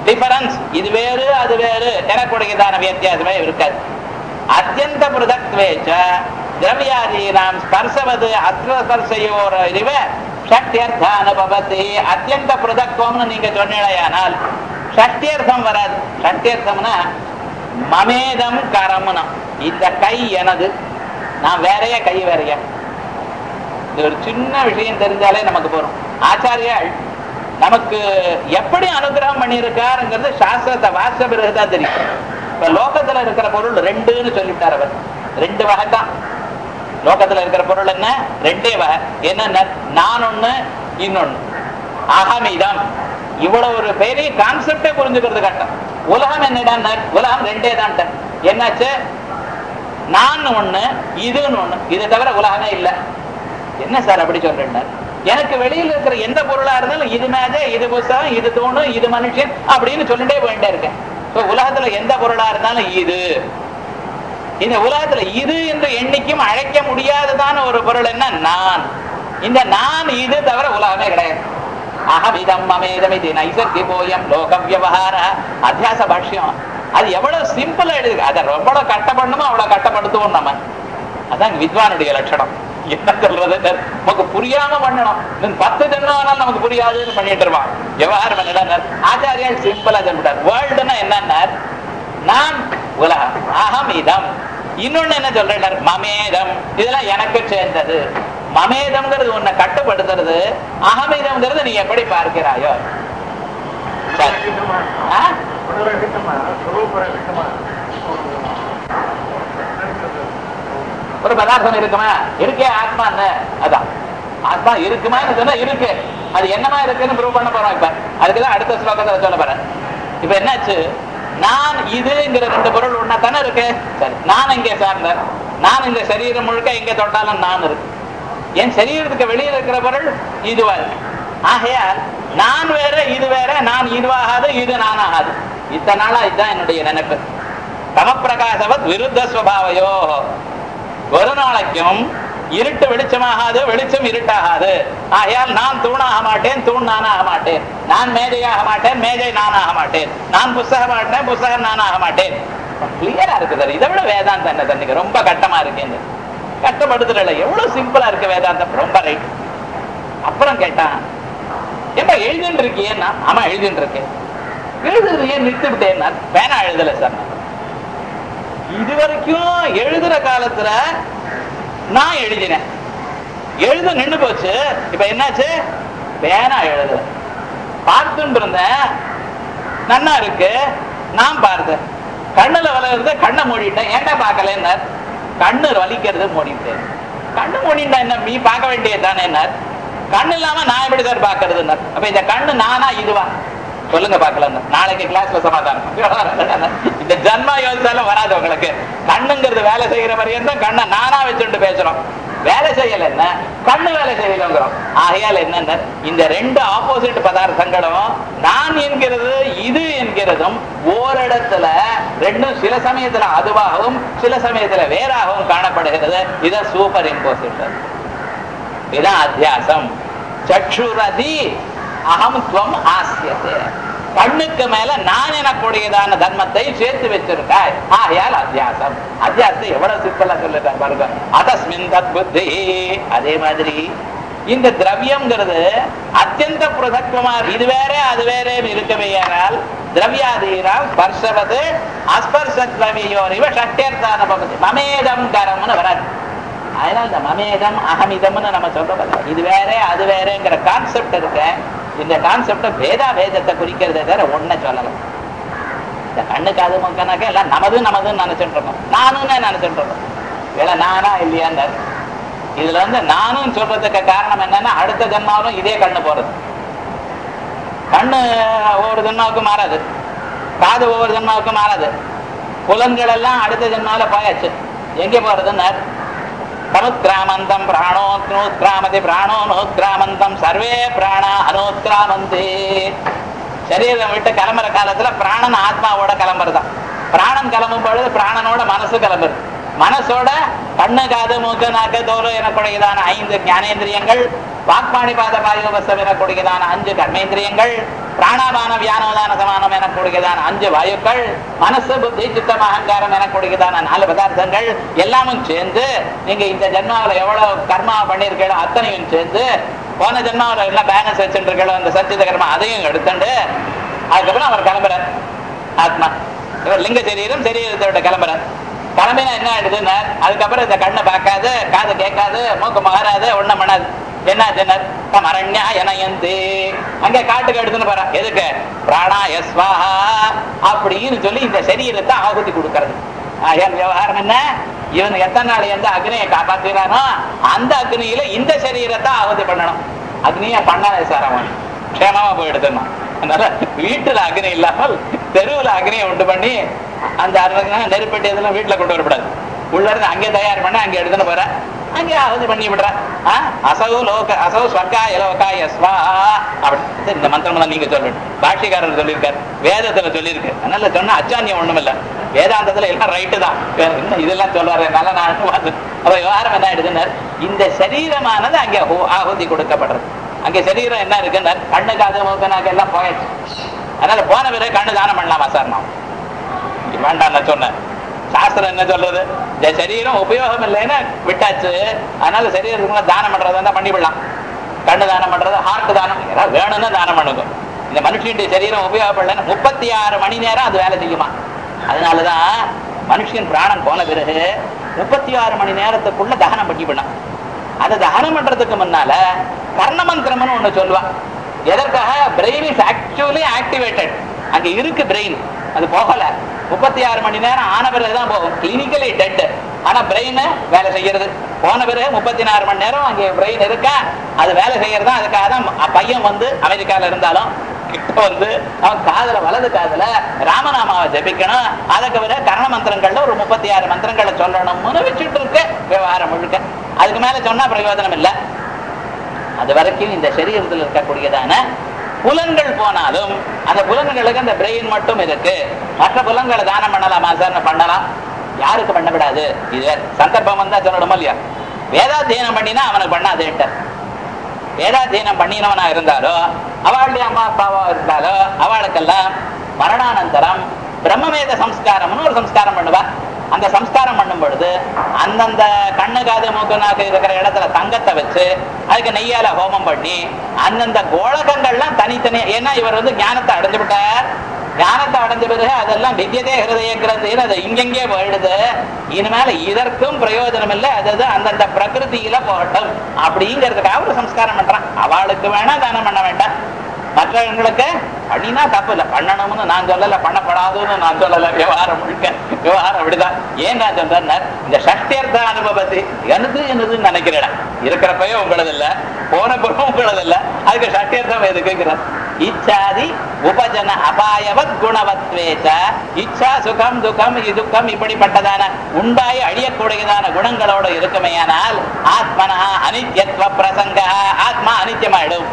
டிஃபரன்ஸ் இது வேறு அது வேறு எனக்கூடியதான வித்தியாசமே இருக்காது அத்தியந்த பிருதத்வேச்ச திரவியாதீனாம் ஸ்பர்சவது அஸ்வஸ்பர்சையோர இவ ஷட்யர்த்தானுபவத்தி அத்தியந்த பிருதத்துவம்னு நீங்க சொன்னீங்களேயானால் ஷட்யர்த்தம் வராது ஷட்யர்த்தம்னா மமேதம் கரமனம் இந்த கை எனது நான் வேறையா கை வேறையா இது ஒரு சின்ன விஷயம் தெரிஞ்சாலே நமக்கு போறோம் ஆச்சாரியால் நமக்கு எப்படி அனுகிரகம் பண்ணியிருக்காருங்கிறது சாஸ்திரத்தை வாச பிறகுதான் தெரியும் இப்ப லோகத்துல இருக்கிற பொருள் ரெண்டுன்னு சொல்லிவிட்டார் அவர் ரெண்டு வகை தான் லோகத்துல இருக்கிற பொருள் என்ன ரெண்டே வகை என்ன நான் ஒண்ணு இன்னொன்னு அகமிதம் இவ்வளவு ஒரு பெரிய கான்செப்டே புரிஞ்சுக்கிறது கஷ்டம் உலகம் என்னடா உலகம் ரெண்டே தான் என்னாச்சு நான் ஒண்ணு இதுன்னு ஒண்ணு இதை தவிர உலகமே இல்லை என்ன சார் அப்படி சொல்றேன் எனக்கு வெளியில இருக்கிற எந்த பொருளா இருந்தாலும் இது மேஜ இது புஸ்தகம் இது தூணு இது மனுஷன் அப்படின்னு சொல்லிட்டே போயிட்டே இருக்கேன் So, உலகத்துல எந்த பொருளா இருந்தாலும் இது இந்த உலகத்துல இது என்று எண்ணிக்கும் அழைக்க முடியாததான ஒரு பொருள் என்ன நான் இந்த நான் இது தவிர உலகமே கிடையாது அகமிதம் மமேதம் இது நைசர்கி போயம் லோக வியவகார அத்தியாச பாஷ்யம் அது எவ்வளவு சிம்பிளா எழுது அதை எவ்வளவு கட்டப்படணுமோ அவ்வளவு கட்டப்படுத்துவோம் நம்ம அதான் வித்வானுடைய லட்சணம் என்ன சொல்றது நமக்கு புரியாம பண்ணணும் இன்னும் பத்து ஜென்மம் ஆனாலும் நமக்கு புரியாதுன்னு பண்ணிட்டு இருப்பான் விவகாரம் பண்ணிடார் ஆச்சாரியால் சிம்பிளா சொல்லிட்டார் வேர்ல்டுன்னா என்னன்னா நான் உலகம் அகம் இதம் இன்னொன்னு என்ன சொல்றார் மமேதம் இதெல்லாம் எனக்கு சேர்ந்தது மமேதம்ங்கிறது உன்னை கட்டுப்படுத்துறது அகமிதம்ங்கிறது நீ எப்படி பார்க்கிறாயோ சரி. ஆ? ஒரு பதார்த்தம் இருக்குமா இருக்கே ஆத்மான்னு அதான் ஆத்மா இருக்குமான்னு சொன்னா இருக்கு அது என்னமா இருக்குன்னு ப்ரூவ் பண்ண போறோம் இப்ப அதுக்குதான் அடுத்த ஸ்லோகத்தை சொல்ல போறேன் இப்ப என்னாச்சு நான் இதுங்கிற ரெண்டு பொருள் ஒன்னா தானே இருக்கு சரி நான் எங்கே சார்ந்த நான் இந்த சரீரம் முழுக்க எங்க தொட்டாலும் நான் இருக்கு என் சரீரத்துக்கு வெளியே இருக்கிற பொருள் இதுவா இருக்கு ஆகையால் நான் வேற இது வேற நான் இதுவாகாது இது நான் ஆகாது இத்தனை நாளா இதுதான் என்னுடைய நினைப்பு தமப்பிரகாசவத் விருத்த ஸ்வபாவையோ ஒரு நாளைக்கும் இருட்டு வெளிச்சமாகாது வெளிச்சம் இருட்டாகாது ஆகையால் நான் தூணாக மாட்டேன் தூண் நானாக மாட்டேன் நான் மேஜையாக மாட்டேன் மேஜை நானாக மாட்டேன் நான் புஸ்தகம் மாட்டேன் புஸ்தகம் நானாக மாட்டேன் கிளியரா இருக்கு சார் இதை விட வேதாந்தம் என்ன தண்ணிக்கு ரொம்ப கட்டமா இருக்கேன் கஷ்டப்படுத்துறல எவ்வளவு சிம்பிளா இருக்கு வேதாந்தம் ரொம்ப ரைட் அப்புறம் கேட்டான் ஏப்பா எழுதிட்டு இருக்கியேன்னா ஆமா எழுதிட்டு இருக்கேன் எழுதுறதையே நிறுத்தி விட்டேன்னா வேணா எழுதல சார் நான். இது வரைக்கும் எழுதுற காலத்துல நான் எழுதினேன் எழுத நின்னு போச்சு இப்ப என்னாச்சு வேணா எழுத பார்த்துட்டு இருந்தேன் நன்னா இருக்கு நான் பார்த்தேன் கண்ணுல வளர்றது கண்ணை மூடிட்டேன் ஏன்டா பார்க்கலன்னு கண்ணு வலிக்கிறது மூடிட்டேன் கண்ணு மூடிட்டா என்ன நீ பார்க்க வேண்டியது தானே கண்ணு இல்லாம நான் எப்படி சார் பாக்குறதுன்னு அப்ப இந்த கண்ணு நானா இதுவா சொல்லுங்க பார்க்கலாம் நாளைக்கு கிளாஸ்ல சமாதானம் இந்த ஜன்மா யோசிச்சாலும் வராது உங்களுக்கு கண்ணுங்கிறது வேலை செய்யற வரையும் தான் கண்ணை நானா வச்சுட்டு பேசுறோம் வேலை செய்யல என்ன கண்ணு வேலை செய்யலங்கிறோம் ஆகையால் என்னென்ன இந்த ரெண்டு ஆப்போசிட் பதார்த்தங்களும் நான் என்கிறது இது என்கிறதும் ஓரிடத்துல ரெண்டும் சில சமயத்துல அதுவாகவும் சில சமயத்துல வேறாகவும் காணப்படுகிறது இதை சூப்பர் இம்போசிஷன் இதான் அத்தியாசம் சற்றுரதி அகம்துவம் ஆசியத்தை கண்ணுக்கு மேல நான் எனக்கூடியதான தர்மத்தை சேர்த்து வச்சிருக்காய் ஆகையால் அத்தியாசம் அத்தியாசத்தை எவ்வளவு சிம்பிளா சொல்லிட்டார் பாருங்க அதஸ்மின் தத் புத்தி அதே மாதிரி இந்த திரவியம்ங்கிறது அத்தியந்த பிரதத்துவமா இது வேற அது வேற இருக்கவையானால் திரவியாதீரால் ஸ்பர்ஷவது அஸ்பர்ஷத்வமியோரிவ ஷட்டியர்த்தான பகுதி மமேதம் கரம்னு வராது அதனால இந்த மமேதம் அகமிதம்னு நம்ம சொல்றோம் இது வேற அது வேறங்கிற கான்செப்ட் இருக்க இந்த கான்செப்ட பேதா பேதத்தை குறிக்கிறதே தவிர ஒன்ன சொல்லலாம் இந்த கண்ணுக்கு அது மக்கனாக்க எல்லாம் நமது நமதுன்னு நினைச்சுட்டு இருக்கோம் நானுன்னு நினைச்சுட்டு இருக்கோம் வேலை நானா இல்லையான்னு இதுல வந்து நானும் சொல்றதுக்கு காரணம் என்னன்னா அடுத்த ஜென்மாவும் இதே கண்ணு போறது கண்ணு ஒவ்வொரு ஜென்மாவுக்கும் மாறாது காது ஒவ்வொரு ஜென்மாவுக்கும் மாறாது புலன்கள் எல்லாம் அடுத்த ஜென்மாவில போயாச்சு எங்க போறதுன்னு சமுத்கிராமந்தம் பிராணோ நூத்கிராமதி பிராணோ நூத்கிராமந்தம் சர்வே பிராணா அனூத்கிராமந்தி சரீரம் விட்டு கிளம்புற காலத்துல பிராணன் ஆத்மாவோட கிளம்புறதான் பிராணன் கிளம்பும் பொழுது பிராணனோட மனசு கிளம்புறது மனசோட கண்ணு காது மூக்கு நாக்கு தோறு எனக்குடையதான ஐந்து ஞானேந்திரியங்கள் வாக்பாணிபாத வாயுவசம் எனக்கூடியதான அஞ்சு கர்மேந்திரியங்கள் பிராணாபான வியானோதான சமானம் எனக்கூடியதான அஞ்சு வாயுக்கள் மனசு புத்தி சித்தம் அகங்காரம் எனக்கூடியதான நாலு பதார்த்தங்கள் எல்லாமும் சேர்ந்து நீங்க இந்த ஜென்மாவில் எவ்வளவு கர்மா பண்ணியிருக்கீங்களோ அத்தனையும் சேர்ந்து போன ஜென்மாவில் எல்லாம் பேலன்ஸ் வச்சுருக்கீங்களோ அந்த சச்சித கர்மா அதையும் எடுத்துண்டு அதுக்கப்புறம் அவர் கிளம்புறார் ஆத்மா இவர் லிங்க சரீரம் சரீரத்தை விட்டு கிளம்புறார் கிளம்பினா என்ன ஆயிடுதுன்னா அதுக்கப்புறம் இந்த கண்ணை பார்க்காது காது கேட்காது மூக்கு மகராது ஒண்ணும் பண்ணாது என்ன ஜனர் தமரண்யா எனயந்தி அங்க காட்டுக்கு எடுத்துன்னு போறா எதுக்கு பிராணாய ஸ்வாஹா அப்படின்னு சொல்லி இந்த சரீரத்தை ஆகுதி கொடுக்கறது ஆகையால் விவகாரம் என்ன இவன் எத்தனை நாள் எந்த அக்னியை காப்பாத்துறானோ அந்த அக்னியில இந்த சரீரத்தை ஆகுதி பண்ணணும் அக்னியை பண்ணாதே சார் அவன் க்ஷேமமா போயிடுதுன்னா அதனால வீட்டுல அக்னி இல்லாமல் தெருவுல அக்னியை உண்டு பண்ணி அந்த அருணை நெருப்பட்டி இதெல்லாம் வீட்டுல கொண்டு வரக்கூடாது உள்ள இருந்து அங்கே தயார் பண்ண அங்க எடுத்துன்னு போற அங்கே ஆகுதி பண்ணி விடுற ஆ? அசௌ லோக அசௌ ஸ்வர்காய லோகாய ஸ்வா அப்படி சரி, இந்த மந்திரம் தான் நீங்க சொல்லணும் பாஷ்யக்காரர் சொல்லியிருக்காரு வேதத்துல சொல்லியிருக்கு அதனால சொன்னா அச்சான்யம் ஒண்ணும் இல்ல வேதாந்தத்துல எல்லாம் ரைட்டு தான் இன்னும் இதெல்லாம் சொல்றாரு நல்லா நான் பார்த்து அப்ப விவகாரம் என்ன ஆயிடுதுன்னு இந்த சரீரமானது அங்கே ஹோ- ஆகுதி கொடுக்கப்படுறது அங்க சரீரம் என்ன இருக்குன்னு கண்ணு காது மூக்கு நாக்கு எல்லாம் போயாச்சு அதனால போன பிறகு கண்ணு தானம் பண்ணலாமா சார் நான் வேண்டாம் நான் சொன்னேன் சாஸ்திரம் என்ன சொல்றது இந்த சரீரம் உபயோகம் இல்லைன்னு விட்டாச்சு அதனால சரீரத்துக்கு மேல தானம் பண்றதா இருந்தா பண்ணிவிடலாம் கண்ணு தானம் பண்றது ஹார்ட் தானம் ஏதாவது வேணும்னா தானம் பண்ணுங்க இந்த மனுஷனுடைய சரீரம் உபயோகப்படலைன்னு முப்பத்தி ஆறு மணி நேரம் அது வேலை செய்யுமா அதனாலதான் மனுஷன் பிராணன் போன பிறகு முப்பத்தி ஆறு மணி நேரத்துக்குள்ள தகனம் பண்ணிவிடணும் அதை தகனம் பண்றதுக்கு முன்னால கர்ண மந்திரம்னு ஒண்ணு சொல்லுவா எதற்காக பிரெயின் இஸ் ஆக்சுவலி ஆக்டிவேட்டட் அங்க இருக்கு பிரெயின் அது போகல முப்பத்தி ஆறு மணி நேரம் ஆன பிறகு தான் போகும் கிளினிக்கலி டெட் ஆனா பிரெயின் வேலை செய்யறது போன பிறகு முப்பத்தி நாலு மணி நேரம் அங்கே பிரெயின் இருக்கா அது வேலை செய்யறதா அதுக்காக தான் அ- பையன் வந்து அமெரிக்கால இருந்தாலும் கிட்ட வந்து அவன் காதுல வலது காதுல ராமநாமாவை ஜபிக்கணும் அதுக்கு பிறகு கர்ண மந்திரங்கள்ல ஒரு முப்பத்தி ஆறு மந்திரங்களை சொல்லணும்னு வச்சுட்டு இருக்கு விவகாரம் முழுக்க அதுக்கு மேல சொன்னா பிரயோஜனம் இல்லை அது வரைக்கும் இந்த சரீரத்தில் இருக்கக்கூடியதான புலன்கள் போனாலும் அந்த புலன்களுக்கு அந்த பிரெயின் மட்டும் இருக்கு மற்ற புலன்களை தானம் பண்ணலாமா சார் பண்ணலாம் யாருக்கு பண்ண விடாது இது சந்தர்ப்பம் வந்தா சொல்லணுமா இல்லையா வேதாத்தியனம் பண்ணினா அவனுக்கு பண்ணாதேன்ட்டார் வேதாத்தியனம் பண்ணினவனா இருந்தாலோ அவளுடைய அம்மா அப்பாவா இருந்தாலோ அவளுக்கெல்லாம் மரணானந்தரம் பிரம்மவேத சம்ஸ்காரம்னு ஒரு சம்ஸ்காரம் பண்ணுவா அந்த சம்ஸ்காரம் பண்ணும் பொழுது அந்தந்த கண்ணு காது மூக்கு நாக்கு இருக்கிற இடத்துல தங்கத்தை வச்சு அதுக்கு நெய்யால ஹோமம் பண்ணி அந்தந்த கோலகங்கள்லாம் தனித்தனி ஏன்னா இவர் வந்து ஞானத்தை அடைஞ்சு விட்டார் ஞானத்தை அடைஞ்ச பிறகு அதெல்லாம் வித்தியதே ஹிருதய கிரந்தின்னு அது இங்கெங்கே போயிடுது இனிமேல இதற்கும் பிரயோஜனம் இல்லை அது அது அந்தந்த பிரகிருதியில போகட்டும் அப்படிங்கிறதுக்காக ஒரு சம்ஸ்காரம் பண்றான் அவளுக்கு வேணா தானம் பண்ண வேண்டாம் மற்றவங்களுக்கு பண்ணினா தப்பு இல்லை பண்ணணும்னு நான் சொல்லல பண்ணப்படாதுன்னு நான் சொல்லல விவகாரம் முழுக்க விவகாரம் அப்படிதான் ஏன் நான் சொல்றேன்னா இந்த சஷ்டியர்த்த அனுபவத்தை எனது எனதுன்னு நினைக்கிறேன் இருக்கிறப்பவே உங்களது இல்ல போன பிறகு உங்களது இல்ல அதுக்கு சஷ்டியர்த்தம் எதுக்குங்கிறார் இச்சாதி உபஜன அபாயவத் குணவத்வேச்ச இச்சா சுகம் துக்கம் இதுக்கம் இப்படிப்பட்டதான உண்டாய் அழியக்கூடியதான குணங்களோட இருக்குமேயானால் ஆத்மனா அனித்யத்வ பிரசங்க ஆத்மா அனித்தியமாயிடும்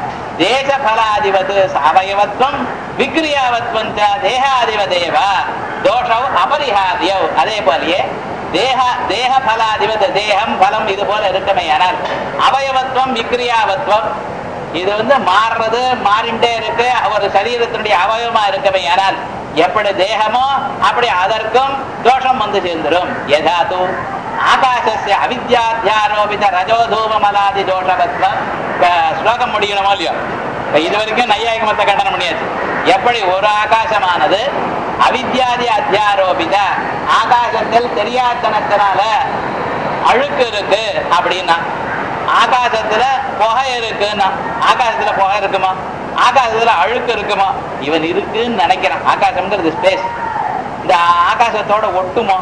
தேசபலாதிபத் அவயவத்வம் விக்ரியாவத்வம் ச தேகாதிபதேவ தோஷவ் அபரிஹாதியவ் அதே போலயே தேக தேக பலாதிபத் தேகம் பலம் இது போல இருக்குமே ஆனால் அவயவத்துவம் விக்ரியாவத்வம் இது வந்து மாறுறது மாறிண்டே இருக்கு ஒரு சரீரத்தினுடைய அவயவமா இருக்கவே ஆனால் எப்படி தேகமோ அப்படி அதற்கும் தோஷம் வந்து சேர்ந்துடும் யதாது ஆகாசஸ்ய அவித்யாத்தியாரோபித ரஜோதூமலாதி தோஷவத்வம் இப்ப ஸ்லோகம் முடியணுமோ இல்லையோ இப்ப இது வரைக்கும் நையாயிக மத்த கண்டனம் பண்ணியாச்சு எப்படி ஒரு ஆகாசமானது அவித்யாதி அத்தியாரோபித ஆகாசத்தில் தெரியாதனத்தினால அழுக்கு இருக்கு அப்படின்னா ஆகாசத்துல புகை இருக்குன்னா ஆகாசத்துல புகை இருக்குமா ஆகாசத்துல அழுக்கு இருக்குமா இவன் இருக்குன்னு நினைக்கிறான் ஆகாசம்ங்கிறது ஸ்பேஸ் இந்த ஆகாசத்தோட ஒட்டுமா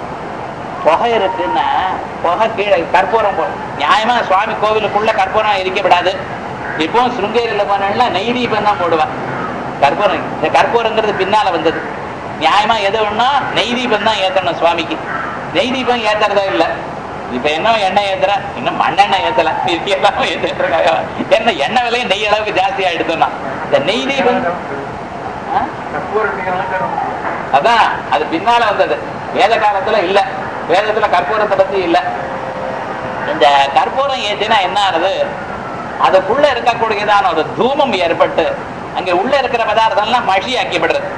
புகை இருக்குன்னா புகை கீழே கற்பூரம் போ நியாயமா சுவாமி கோவிலுக்குள்ள கற்பூரம் எரிக்க விடாது இப்போ சிருங்கேரியில போனா நெய் தீபம் தான் போடுவான் கற்பூரம் இந்த கற்பூரங்கிறது பின்னால வந்தது நியாயமா எது ஒண்ணா நெய் தீபம் தான் ஏத்தணும் சுவாமிக்கு நெய் தீபம் ஏத்துறதா இல்ல இப்ப என்ன எண்ணெய் ஏத்துற இன்னும் மண்ணெண்ணெய் ஏத்தல இது எல்லாமே ஏத்துட்டு இருக்காங்க என்ன எண்ணெய் விலையும் நெய் அளவுக்கு ஜாஸ்தி ஆயிடுதுன்னா இந்த நெய் தீபம் ஆ? அதான் அது பின்னால வந்தது வேத காலத்துல இல்ல வேதத்துல கற்பூரத்தை பத்தி இல்ல இந்த கற்பூரம் ஏத்தினா என்ன ஆறுது அதுக்குள்ள இருக்கக்கூடியதான ஒரு தூமம் ஏற்பட்டு அங்க உள்ள இருக்கிற பதார்த்தம் எல்லாம் மஷி ஆக்கிவிடுறது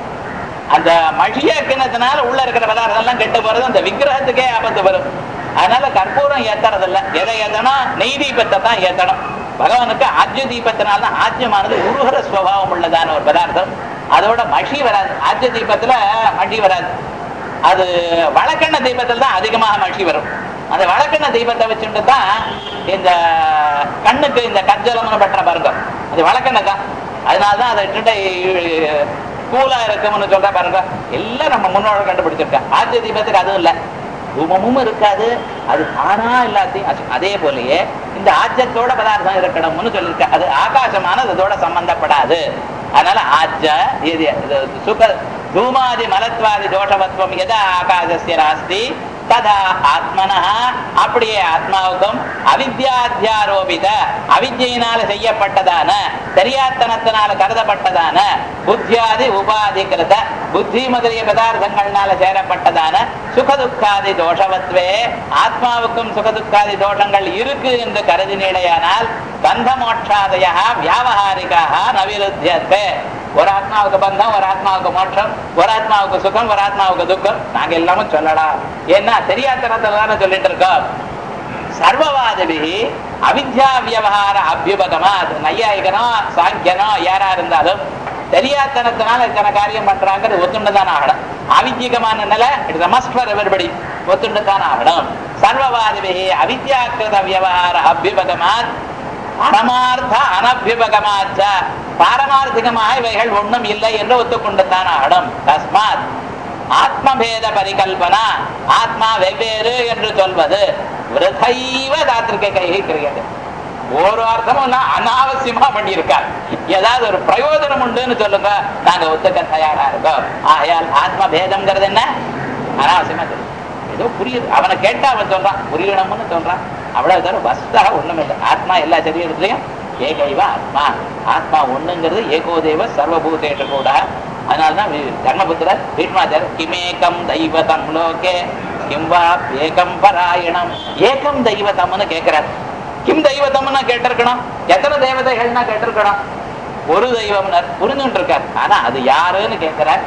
அந்த மஷியாக்கினதுனால உள்ள இருக்கிற பதார்த்தம் எல்லாம் கெட்டு போறது அந்த விக்கிரகத்துக்கே ஆபத்து வரும் அதனால கற்பூரம் ஏத்துறது இல்ல எதை ஏத்தணும் நெய் தீபத்தை தான் ஏத்தணும் பகவானுக்கு ஆஜ்ய தீபத்தினால தான் ஆஜ்யமானது உருகிற சுவாவம் உள்ளதான ஒரு பதார்த்தம் அதோட மஷி வராது ஆஜ்ய தீபத்துல மஷி வராது அது வழக்கெண்ண தீபத்தில் தான் அதிகமாக மஷி வரும் அந்த வழக்கெண்ண தீபத்தை வச்சுட்டு தான் இந்த கண்ணுக்கு இந்த கஞ்சலம்னு பற்ற பாருங்க அது வழக்கெண்ண தான் அதனால தான் அதை இட்டுட்டு கூலா இருக்கும்னு சொல்ற பாருங்க எல்லாம் நம்ம முன்னோட கண்டுபிடிச்சிருக்கோம் ஆஜ்ய தீபத்துக்கு அதுவும் இல்லை தூமமும் இருக்காது அது தானா எல்லாத்தையும் அசு- அதே போலயே இந்த ஆஜ்யத்தோட பதார்த்தம் இருக்கணும்னு சொல்லியிருக்க அது ஆகாசமானது அதோட சம்பந்தப்படாது அதனால ஆஜ்ய இது இது சுக தூமாதி மலத்வாதி தோஷவத்வம் எதா ஆகாசஸ்ய நாஸ்தி ததா ஆத்மனா அப்படியே ஆத்மாவுக்கும் அவித்யாத்தியாரோபித அவித்யினால செய்யப்பட்டதான தெரியாத்தனத்தினால கருதப்பட்டதான புத்தியாதி உபாதிகிருத புத்தி முதலிய பதார்த்தங்கள்னால சேரப்பட்டதான சுகதுக்காதி தோஷவத்வே ஆத்மாவுக்கும் சுகதுக்காதி தோஷங்கள் இருக்கு என்று கருதினீடையானால் பந்த மோட்சாதய வியாபகாரிகாக நவிருத்தியத்தே ஒரு ஆத்மாவுக்கு பந்தம் ஒரு ஆத்மாவுக்கு மோட்சம் ஒரு ஆத்மாவுக்கு சுகம் ஒரு ஆத்மாவுக்கு துக்கம் நாங்க எல்லாமும் சொல்லலாம் ஏன்னா தெரியாதனத்தை தானே சொல்லிட்டு இருக்கோம் சர்வவாதிபிகி அவித்யா வியவகார அபியுபகமா அது நையாயிகனோ சாங்கியனோ யாரா இருந்தாலும் தெரியாதனத்தினால இத்தனை காரியம் பண்றாங்கிறது ஒத்துண்டு தான் ஆகணும் அவித்யகமான நிலை இட்ஸ் மஸ்ட் ஃபார் எவரிபடி ஒத்துண்டு தான் ஆகணும் சர்வவாதிபிகி அவித்யாக்கிருத வியவகார அபியுபகமாத் பரமார்த்த அனபியுபகமாச்ச பாரமார்த்திகமாக இவைகள் ஒண்ணும் இல்லை என்று ஒத்துக்கொண்டு தான் ஆகணும் தஸ்மாத் ஆத்மபேத பரிகல்பனா ஆத்மா வெவ்வேறு என்று சொல்வது விரதைவ தாத்திரிக கைகை கிரியது ஒரு அர்த்தமும் இல்ல அனாவசியமா பண்ணியிருக்கார் ஏதாவது ஒரு பிரயோஜனம் உண்டுன்னு சொல்லுங்க நாங்க ஒத்துக்க தயாரா இருக்கோம் ஆகையால் ஆத்ம பேதம்ங்கிறது என்ன அனாவசியமா தெரியும் ஏதோ புரியுது அவனை கேட்டா அவன் சொல்றான் புரியணும்னு சொல்றான் அவ்வளவு தவிர வஸ்தாக ஒண்ணும் இல்லை ஆத்மா எல்லா சரீரத்திலையும் ஏகைவ ஆத்மா ஆத்மா ஒண்ணுங்கிறது ஏகோதேவ சர்வபூதேஷ கூட அதனால்தான் வி- தர்மபுத்திரர் பீஷ்மாச்சர் கிமேகம் தெய்வதம் லோகே கிம் வா ஏகம் பராயணம் ஏகம் தெய்வதம்னு கேட்கிறார் கிம் தெய்வதம்னு கேட்டிருக்கணும் எத்தனை தேவதைகள்னா கேட்டிருக்கணும் ஒரு தெய்வம்னர் புரிஞ்சுட்டு இருக்கார் ஆனா அது யாருன்னு கேட்கிறார்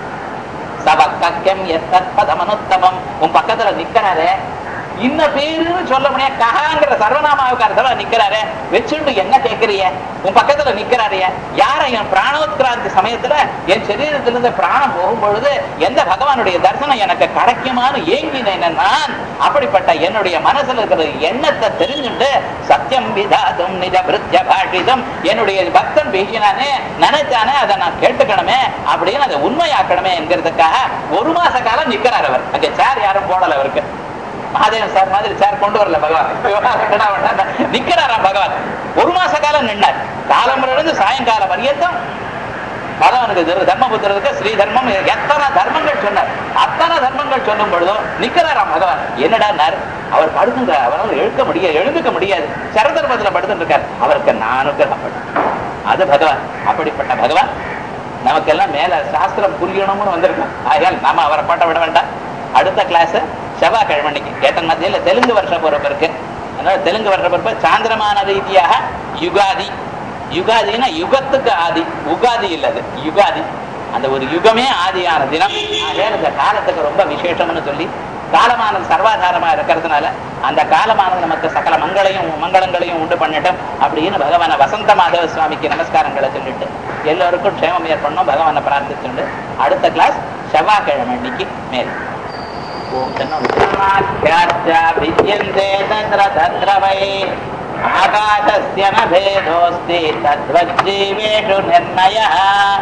சவக்கம் எத்தத் பதமனுத்தமம் உன் பக்கத்துல நிக்கிறாரே இன்ன பேருன்னு சொல்ல முடியாது கஹாங்கிற சர்வநாமாவுக்கு அர்த்தமா நிக்கிறாரே வச்சுண்டு என்ன கேட்கறிய உன் பக்கத்துல நிக்கிறாரே யார என் பிராணோத்கிராந்தி சமயத்துல என் சரீரத்திலிருந்து பிராணம் போகும் பொழுது எந்த பகவானுடைய தரிசனம் எனக்கு கிடைக்குமான்னு ஏங்கினேன் நான் அப்படிப்பட்ட என்னுடைய மனசுல இருக்கிற எண்ணத்தை தெரிஞ்சுண்டு சத்தியம் விதாதும் நிஜ பிருத்திய பாஷிதம் என்னுடைய பக்தன் பேசினானே நினைச்சானே அதை நான் கேட்டுக்கணுமே அப்படின்னு அதை உண்மையாக்கணுமே என்கிறதுக்காக ஒரு மாச காலம் நிக்கிறார் அவர் அங்க சேர் யாரும் போடல அவருக்கு மகாதேவன் சார் மாதிரி சேர் கொண்டு வரல பகவான் விவகாரம் வேண்டாம். நிக்கிறாராம் பகவான் ஒரு மாச காலம் நின்னார் காலம்பரம் இருந்து சாயங்காலம் வரையத்தும் பகவானுக்கு திரு- தர்மபுத்திரருக்கு ஸ்ரீ தர்மம் எத்தனை தர்மங்கள் சொன்னார் அத்தனை தர்மங்கள் சொல்லும் பொழுதும் நிக்கிறாராம் பகவான் என்னடான்னார் அவர் படுத்துங்க அவரால் எழுக்க முடியாது எழுந்துக்க முடியாது சரதர்மத்துல படுத்துட்டு இருக்கார் அவருக்கு நான் அனுகிரகம் பண்ணேன். அது பகவான் அப்படிப்பட்ட பகவான் நமக்கெல்லாம் மேல சாஸ்திரம் புரியணும்னு வந்திருக்கோம் ஆகையால் நாம அவரை பாட்ட விட வேண்டாம் அடுத்த கிளாஸ் செவ்வாய்க்கிழமைக்கு கேட்டன் மத்தியில் தெலுங்கு வருஷ பிறப்பு இருக்கு அதனால தெலுங்கு வருஷ பிறப்பு சாந்திரமான ரீதியாக யுகாதி யுகாதினா யுகத்துக்கு ஆதி உகாதி இல்லது யுகாதி அந்த ஒரு யுகமே ஆதியான தினம் ஆகையால் இந்த காலத்துக்கு ரொம்ப விசேஷம்னு சொல்லி காலமானது சர்வாதாரமா இருக்கிறதுனால அந்த காலமானது நமக்கு சகல மங்களையும் மங்களங்களையும் உண்டு பண்ணட்டும் அப்படின்னு பகவான வசந்த மாதவ சுவாமிக்கு நமஸ்காரங்களை சொல்லிட்டு எல்லோருக்கும் க்ஷேமம் ஏற்படணும் பகவானை பிரார்த்திச்சுண்டு அடுத்த கிளாஸ் செவ்வாய்க்கிழமை அன்னைக்கு மேல் ஓம் தன்னோத்யாச்சா வித்யந்தே தத்ர தத்ர வை ஆகாசஸ்ய ந பேதோஸ்தி தத்வஜ்ஜீவேஷு நிர்ணயः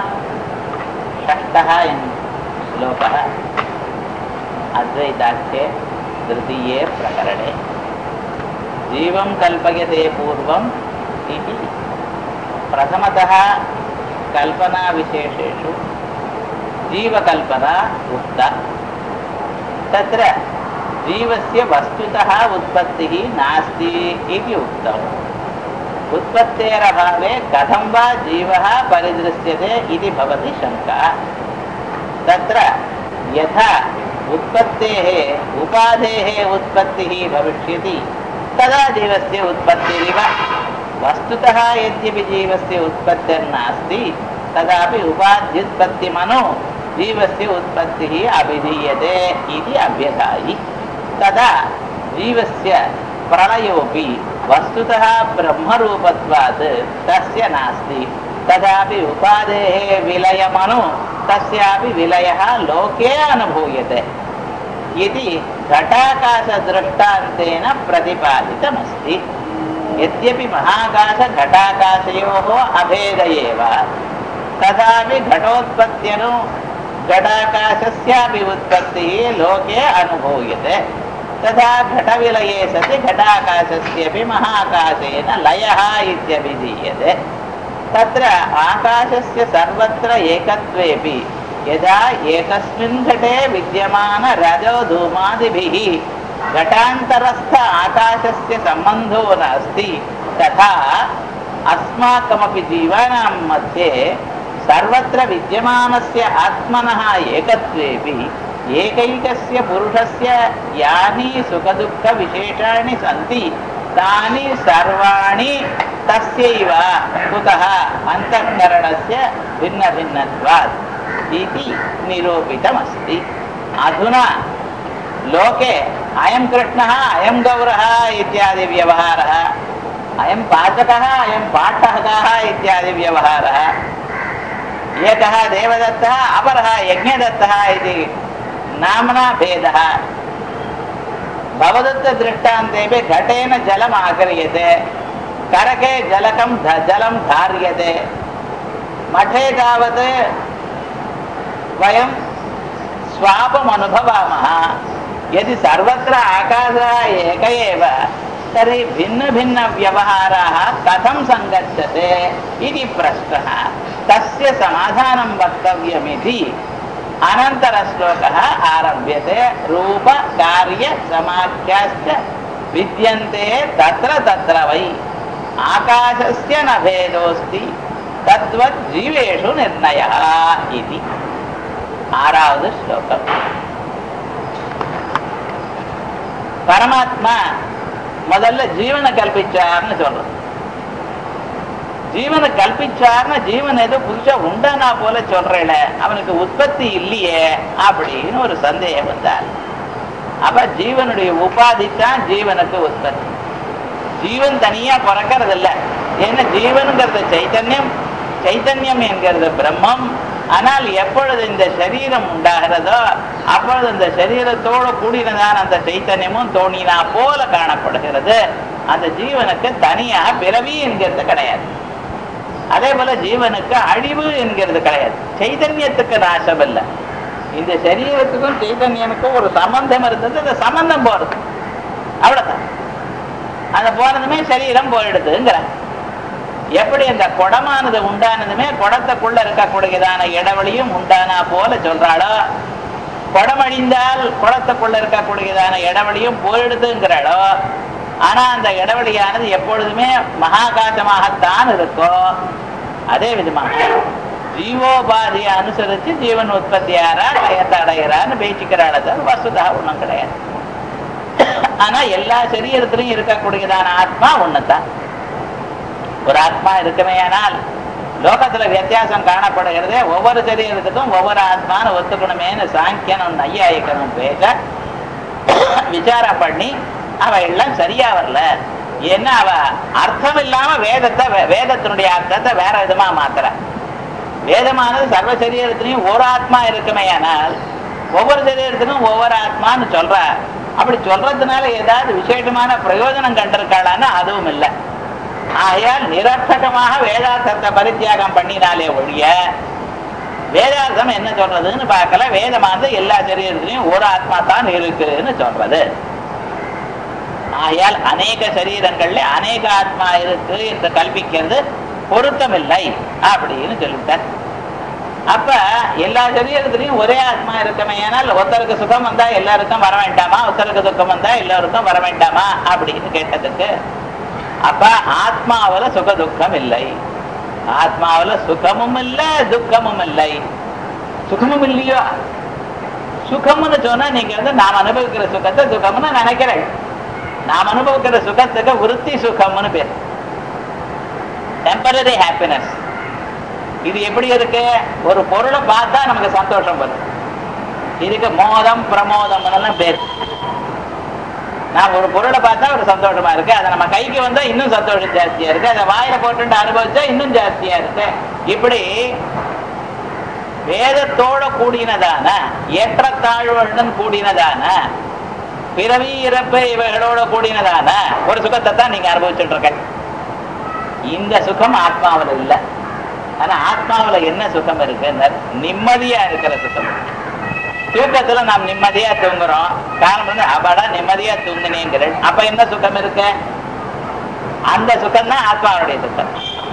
षष्ठः श्लोकः अद्वैताख्ये तृतीये प्रकरणे जीवं कल्पयते पूर्वम् इति प्रथमतः कल्पनाविशेषेषु जीवकल्पना उक्ता तत्र जीवस्य वस्तुतः उत्पत्तिः नास्ति इति उक्तम् उत्पत्तेरभावे कथं वा जीवः परिदृश्यते इति भवति शङ्का तत्र यथा उत्पत्तेः उपाधेः उत्पत्तिः भविष्यति तदा जीवस्य उत्पत्तिरिव वस्तुतः यद्यपि जीवस्य उत्पत्तिर्नास्ति तदापि उपाध्युत्पत्तिमनु जीवस्य उत्पत्तिः अभिधीयते इति अभ्यधायि तदा जीवस्य प्रलयोऽपि वस्तुतः ब्रह्मरूपत्वात् तस्य नास्ति तदापि उपादेः विलयमनु तस्यापि विलयः लोके अनुभूयते इति घटाकाशदृष्टान्तेन प्रतिपादितमस्ति यद्यपि महाकाशघटाकाशयोः अभेद एव तदापि घटोत्पत्त्यनु घटाकाशस्यापि उत्पत्तिः लोके अनुभूयते तथा घटविलये सति घटाकाशस्यपि महाकाशेन लयः इत्यभिधीयते तत्र आकाशस्य सर्वत्र एकत्वेपि यदा एकस्मिन् घटे विद्यमानरजोधूमादिभिः घटान्तरस्थ आकाशस्य सम्बन्धो नास्ति तथा अस्माकमपि जीवानां मध्ये सर्वत्र विद्यमानस्य आत्मनः एकत्वेपि एकैकस्य पुरुषस्य यानि सुखदुःखविशेषाणि सन्ति तानि सर्वाणि तस्यैव कुतः अन्तःकरणस्य भिन्नभिन्नत्वात् इति निरूपितमस्ति अधुना लोके अयं कृष्णः अयं गौरः इत्यादि व्यवहारः अयं पाचकः अयं पाठकः इत्यादि व्यवहारः एकः देवदत्तः अपरः यज्ञदत्तः इति नाम्ना भेदः भवदत्तदृष्टान्तेपि घटेन जलम् आक्रियते करके जलकं ध- जलं धार्यते मठे तावत् वयं स्वापमनुभवामः यदि सर्वत्र आकाशः एक एव तर्हि भिन्नभिन्नव्यवहाराः कथं सङ्गच्छते इति प्रश्नः तस्य समाधानं वक्तव्यमिति अनन्तरश्लोकः आरभ्यते रूपकार्यसमाख्याश्च विद्यन्ते तत्र तत्र वै आकाशस्य न भेदोऽस्ति तद्वत् जीवेषु निर्णयः इति ஆறாவது ஸ்லோகம் பரமாத்மா முதல்ல ஜீவனை கல்பிச்சார்னு சொல்றது ஜீவனை கல்பிச்சார்னு ஜீவன் ஏதோ புதுசா உண்டானா போல சொல்றேல அவனுக்கு உற்பத்தி இல்லையே அப்படின்னு ஒரு சந்தேகம் வந்தார் அப்ப ஜீவனுடைய உபாதி தான் ஜீவனுக்கு உற்பத்தி ஜீவன் தனியா பிறக்கிறது இல்ல ஏன்னா ஜீவனுங்கிறது சைத்தன்யம் சைத்தன்யம் என்கிறது பிரம்மம் ஆனால் எப்பொழுது இந்த சரீரம் உண்டாகிறதோ அப்பொழுது இந்த சரீரத்தோடு கூடினதான அந்த சைத்தன்யமும் தோணினா போல காணப்படுகிறது அந்த ஜீவனுக்கு தனியாக பிறவி என்கிறது கிடையாது அதே போல ஜீவனுக்கு அழிவு என்கிறது கிடையாது சைதன்யத்துக்கு நாசம் இல்லை இந்த சரீரத்துக்கும் சைதன்யனுக்கும் ஒரு சம்பந்தம் இருந்தது அந்த சம்பந்தம் போறது அவ்வளவுதான் அந்த போனதுமே சரீரம் போயிடுதுங்கிற எப்படி அந்த குடமானது உண்டானதுமே குடத்துக்குள்ள இருக்கக்கூடியதான இடைவெளியும் உண்டானா போல சொல்றாளோ குடம் அழிந்தால் குடத்துக்குள்ள இருக்கக்கூடியதான இடைவெளியும் போயிடுதுங்கிறாளோ ஆனா அந்த இடைவெளியானது எப்பொழுதுமே மகாகாசமாகத்தான் இருக்கும் அதே விதமாக ஜீவோபாதியை அனுசரிச்சு ஜீவன் உற்பத்தி ஆறா லயத்தை அடைகிறான்னு பேசிக்கிறாள் அது வசுதா ஒண்ணும் கிடையாது ஆனா எல்லா சரீரத்திலையும் இருக்கக்கூடியதான ஆத்மா ஒண்ணுதான் ஒரு ஆத்மா இருக்குமேயானால் லோகத்துல வித்தியாசம் காணப்படுகிறதே ஒவ்வொரு சரீரத்துக்கும் ஒவ்வொரு ஆத்மான்னு ஒத்துக்கணுமேனு சாங்கியனும் நையாயிக்கணும் பேச விசாரம் பண்ணி அவ எல்லாம் சரியா வரல ஏன்னா அவ அர்த்தம் இல்லாம வேதத்தை வே- வேதத்தினுடைய அர்த்தத்தை வேற விதமா மாத்துற வேதமானது சர்வ சரீரத்திலையும் ஒரு ஆத்மா இருக்குமேயானால் ஒவ்வொரு சரீரத்துக்கும் ஒவ்வொரு ஆத்மான்னு சொல்ற அப்படி சொல்றதுனால ஏதாவது விசேஷமான பிரயோஜனம் கண்டிருக்காளான்னா அதுவும் இல்லை ஆகையால் நிரர்த்தகமாக வேதார்த்தத்தை பரித்தியாகம் பண்ணினாலே ஒழிய வேதார்த்தம் என்ன சொல்றதுன்னு பார்க்கல வேதமானது எல்லா சரீரத்திலையும் ஒரு ஆத்மா தான் இருக்குன்னு சொல்றது ஆகையால் அநேக சரீரங்கள்ல அநேக ஆத்மா இருக்கு என்று கல்பிக்கிறது பொருத்தமில்லை அப்படின்னு சொல்லிட்டார் அப்ப எல்லா சரீரத்திலையும் ஒரே ஆத்மா இருக்குமே ஏனால் ஒருத்தருக்கு சுகம் வந்தா எல்லாருக்கும் வர வேண்டாமா ஒருத்தருக்கு துக்கம் வந்தா எல்லாருக்கும் வர வேண்டாமா அப்படின்னு கேட்டதுக்கு அப்ப ஆத்மாவுல சுக துக்கம் இல்லை ஆத்மாவுல சுகமும் இல்லை துக்கமும் இல்லை சுகமும் இல்லையோ சுகம்னு சொன்னா நீங்க வந்து நாம் அனுபவிக்கிற சுகத்தை துக்கம்னு நினைக்கிறேன் நாம் அனுபவிக்கிற சுகத்துக்கு விருத்தி சுகம்னு பேர் டெம்பரரி ஹாப்பினஸ் இது எப்படி இருக்கு ஒரு பொருளை பார்த்தா நமக்கு சந்தோஷம் வரும் இதுக்கு மோதம் பிரமோதம் எல்லாம் பேர் நான் ஒரு பொருளை பார்த்தா ஒரு சந்தோஷமா இருக்கு அதை நம்ம கைக்கு வந்தா இன்னும் சந்தோஷம் ஜாஸ்தியா இருக்கு அதை வாயில போட்டு அனுபவிச்சா இன்னும் ஜாஸ்தியா இருக்கு இப்படி வேதத்தோட கூடினதான ஏற்றத்தாழ்வுடன் கூடினதான பிறவி இறப்பு இவைகளோட கூடினதான ஒரு சுகத்தை தான் நீங்க அனுபவிச்சுட்டு இருக்க இந்த சுகம் ஆத்மாவில் இல்லை ஆனா ஆத்மாவுல என்ன சுகம் இருக்கு நிம்மதியா இருக்கிற சுகம் தூக்கத்துல நாம் நிம்மதியா தூங்குறோம் காரணம் வந்து அபடா நிம்மதியா தூங்குனேங்கிறேன் அப்ப என்ன சுகம் இருக்கு அந்த சுகம் தான் ஆத்மாவுடைய சுகம்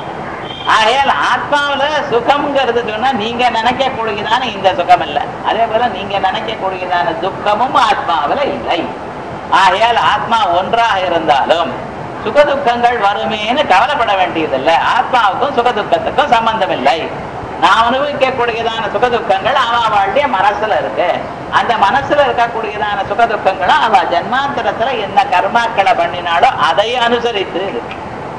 ஆகையால் ஆத்மாவுல சுகம்ங்கிறது சொன்னா நீங்க நினைக்க கூடியதான இந்த சுகம் இல்லை அதே போல நீங்க நினைக்க கூடியதான துக்கமும் ஆத்மாவுல இல்லை ஆகையால் ஆத்மா ஒன்றாக இருந்தாலும் சுகதுக்கங்கள் வருமேன்னு கவலைப்பட வேண்டியதில்லை ஆத்மாவுக்கும் சுகதுக்கத்துக்கும் சம்பந்தம் இல்லை நான் அனுபவிக்கக்கூடியதான சுகதுக்கங்கள் அவளுடைய மனசுல இருக்கு அந்த மனசுல இருக்கக்கூடியதான சுகதுக்கங்களும் அவ ஜன்மாந்தரத்துல என்ன கர்மாக்களை பண்ணினாலோ அதை அனுசரித்து இருக்கு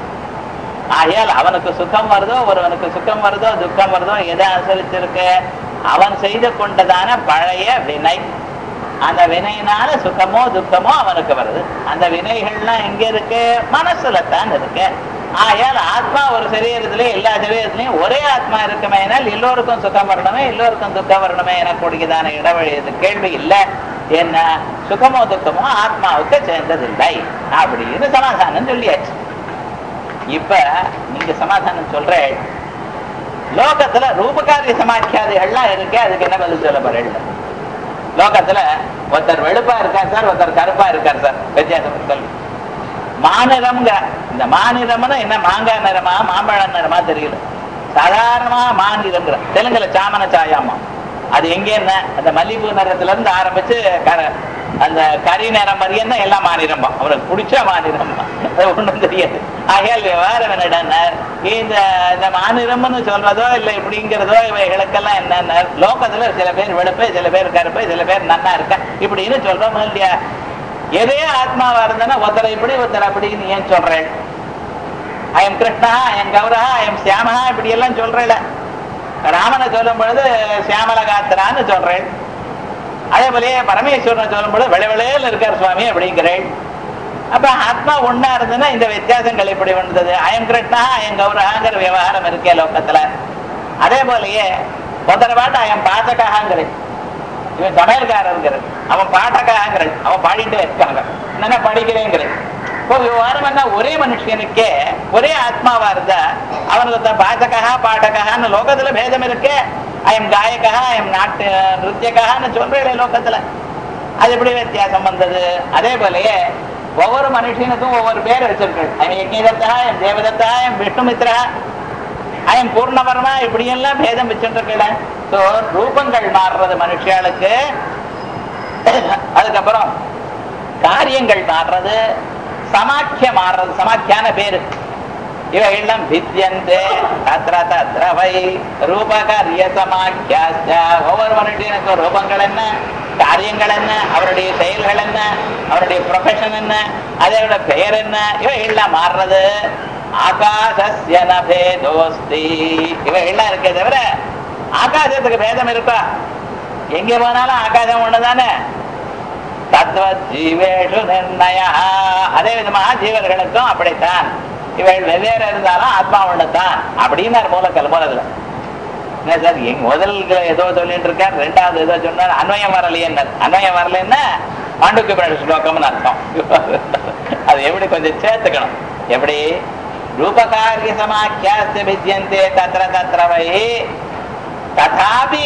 ஆகையால் அவனுக்கு சுகம் வருதோ ஒருவனுக்கு சுகம் வருதோ துக்கம் வருதோ எதை அனுசரிச்சிருக்கு அவன் செய்து கொண்டதான பழைய வினை அந்த வினையினால சுகமோ துக்கமோ அவனுக்கு வருது அந்த வினைகள்லாம் எங்க இருக்கு மனசுல தான் இருக்கு ஆகையால் ஆத்மா ஒரு சரீரத்திலேயே எல்லா சரீரத்திலையும் ஒரே ஆத்மா இருக்குமேனால் எல்லோருக்கும் சுகம் வரணுமே எல்லோருக்கும் துக்கம் வரணுமே எனக்கூடியதான இடவழி இது கேள்வி இல்லை என்ன சுகமோ துக்கமோ ஆத்மாவுக்கு சேர்ந்ததில்லை அப்படின்னு சமாதானம் சொல்லியாச்சு இப்ப நீங்க சமாதானம் சொல்ற லோகத்துல ரூபகாரிய சமாக்கியாதிகள்லாம் இருக்கு அதுக்கு என்ன பதில் சொல்ல போறேன் லோகத்துல ஒருத்தர் வெளுப்பா இருக்கார் சார் ஒருத்தர் கருப்பா இருக்கார் சார் வித்தியாசம் சொல்லு மாநிறம்ங்க இந்த மாநிறம்னா என்ன மாங்காய் நிறமா மாம்பழ நிறமா தெரியல சாதாரணமா மாநிறங்கிற தெலுங்குல சாமன சாயாமா அது எங்க என்ன அந்த மல்லிகைப்பூ நிறத்துல இருந்து ஆரம்பிச்சு கர- அந்த கறி நிறம் மாதிரியே எல்லாம் மாநிறம்பா அவருக்கு பிடிச்ச மாநிறம்பா அது ஒண்ணும் தெரியாது ஆகையால் விவகாரம் என்னடா இந்த இந்த மாநிறம்னு சொல்றதோ இல்லை இப்படிங்கிறதோ இவைகளுக்கெல்லாம் என்னென்ன லோகத்துல சில பேர் வெளுப்பு சில பேர் கருப்பு சில பேர் நன்னா இருக்க இப்படின்னு சொல்றோம் இல்லையா எதே ஆத்மாவா இருந்தனா ஒருத்தரை இப்படி ஒருத்தர் அப்படின்னு ஏன் சொல்றேன் ஐயம் கிருஷ்ணா ஐயம் கௌரா ஐயம் சியாமஹா இப்படி எல்லாம் சொல்றேன் ராமனை சொல்லும் பொழுது சியாமலகாத்திரான்னு சொல்றேன் அதே போலயே பரமேஸ்வரனை சொல்லும் பொழுது வெளவெளையில் இருக்கார் சுவாமி அப்படிங்கிறேன் அப்ப ஆத்மா ஒண்ணா இருந்ததுன்னா இந்த வித்தியாசங்கள் இப்படி வந்தது அயம் கிருஷ்ணா அயம் கௌரகாங்கிற விவகாரம் இருக்கே லோகத்துல அதே போலயே ஒருத்தர பாட்டு அயம் பாத்தகாங்கிறேன் இவன் சமையல்காரங்கிறது அவன் பாட்டக்காங்கிறது அவன் பாடிட்டே இருக்காங்க என்ன படிக்கிறேங்கிறது இப்போ விவகாரம் என்ன ஒரே மனுஷனுக்கே ஒரே ஆத்மாவா இருந்தா அவனுக்கு தான் பாட்டகா பாட்டகான்னு லோகத்துல பேதம் இருக்கு அயம் காயகா அயம் நாட்டு நிருத்தியகான்னு சொல்றேன் லோகத்துல அது எப்படி வித்தியாசம் வந்தது அதே போலயே ஒவ்வொரு மனுஷனுக்கும் ஒவ்வொரு பேர் வச்சிருக்கு அயம் யஜ்ஞதத்தா எம் தேவதத்தா எம் விஷ்ணுமித்ரா அயம் பூர்ணவர்மா இப்படி எல்லாம் பேதம் வச்சுருக்கல ஸோ ரூபங்கள் மாறுறது மனுஷாளுக்கு அதுக்கப்புறம் காரியங்கள் மாறுறது சமாக்கியம் மாறுறது சமாக்கியான பேரு இவையெல்லாம் வித்தியந்தே தத்ர தத்ர வை ரூபகாரிய சமாக்கியாச்ச ஒவ்வொரு மனுஷனுக்கும் ரூபங்கள் என்ன காரியங்கள் என்ன அவருடைய செயல்கள் என்ன அவருடைய ப்ரொஃபஷன் என்ன அதோட பெயர் என்ன இவையெல்லாம் மாறுறது ஆகாசஸ்ய ந பேதோஸ்தி இவையெல்லாம் இருக்கே தவிர ஆகாசத்துக்கு பேதம் இருக்கா எங்க போனாலும் ஆகாசம் ஒண்ணுதானே தத்வத் ஜீவேஷு நிர்ணய அதே விதமாக ஜீவர்களுக்கும் அப்படித்தான் இவள் வெவ்வேறு இருந்தாலும் ஆத்மா ஒண்ணுதான் அப்படின்னார் மூலக்கல் மூலத்துல என்ன சார் எங்க முதல்ல ஏதோ சொல்லிட்டு இருக்கார் ரெண்டாவது ஏதோ சொன்னார் அன்வயம் வரலையேன்னார் அன்வயம் வரலைன்னா பாண்டுக்கு பின்னாடி ஸ்லோகம்னு அர்த்தம் அது எப்படி கொஞ்சம் சேர்த்துக்கணும் எப்படி ரூபகாரிய சமாக்கியாஸ்து வித்யந்தே தத்ர தத்ர வை ததாபி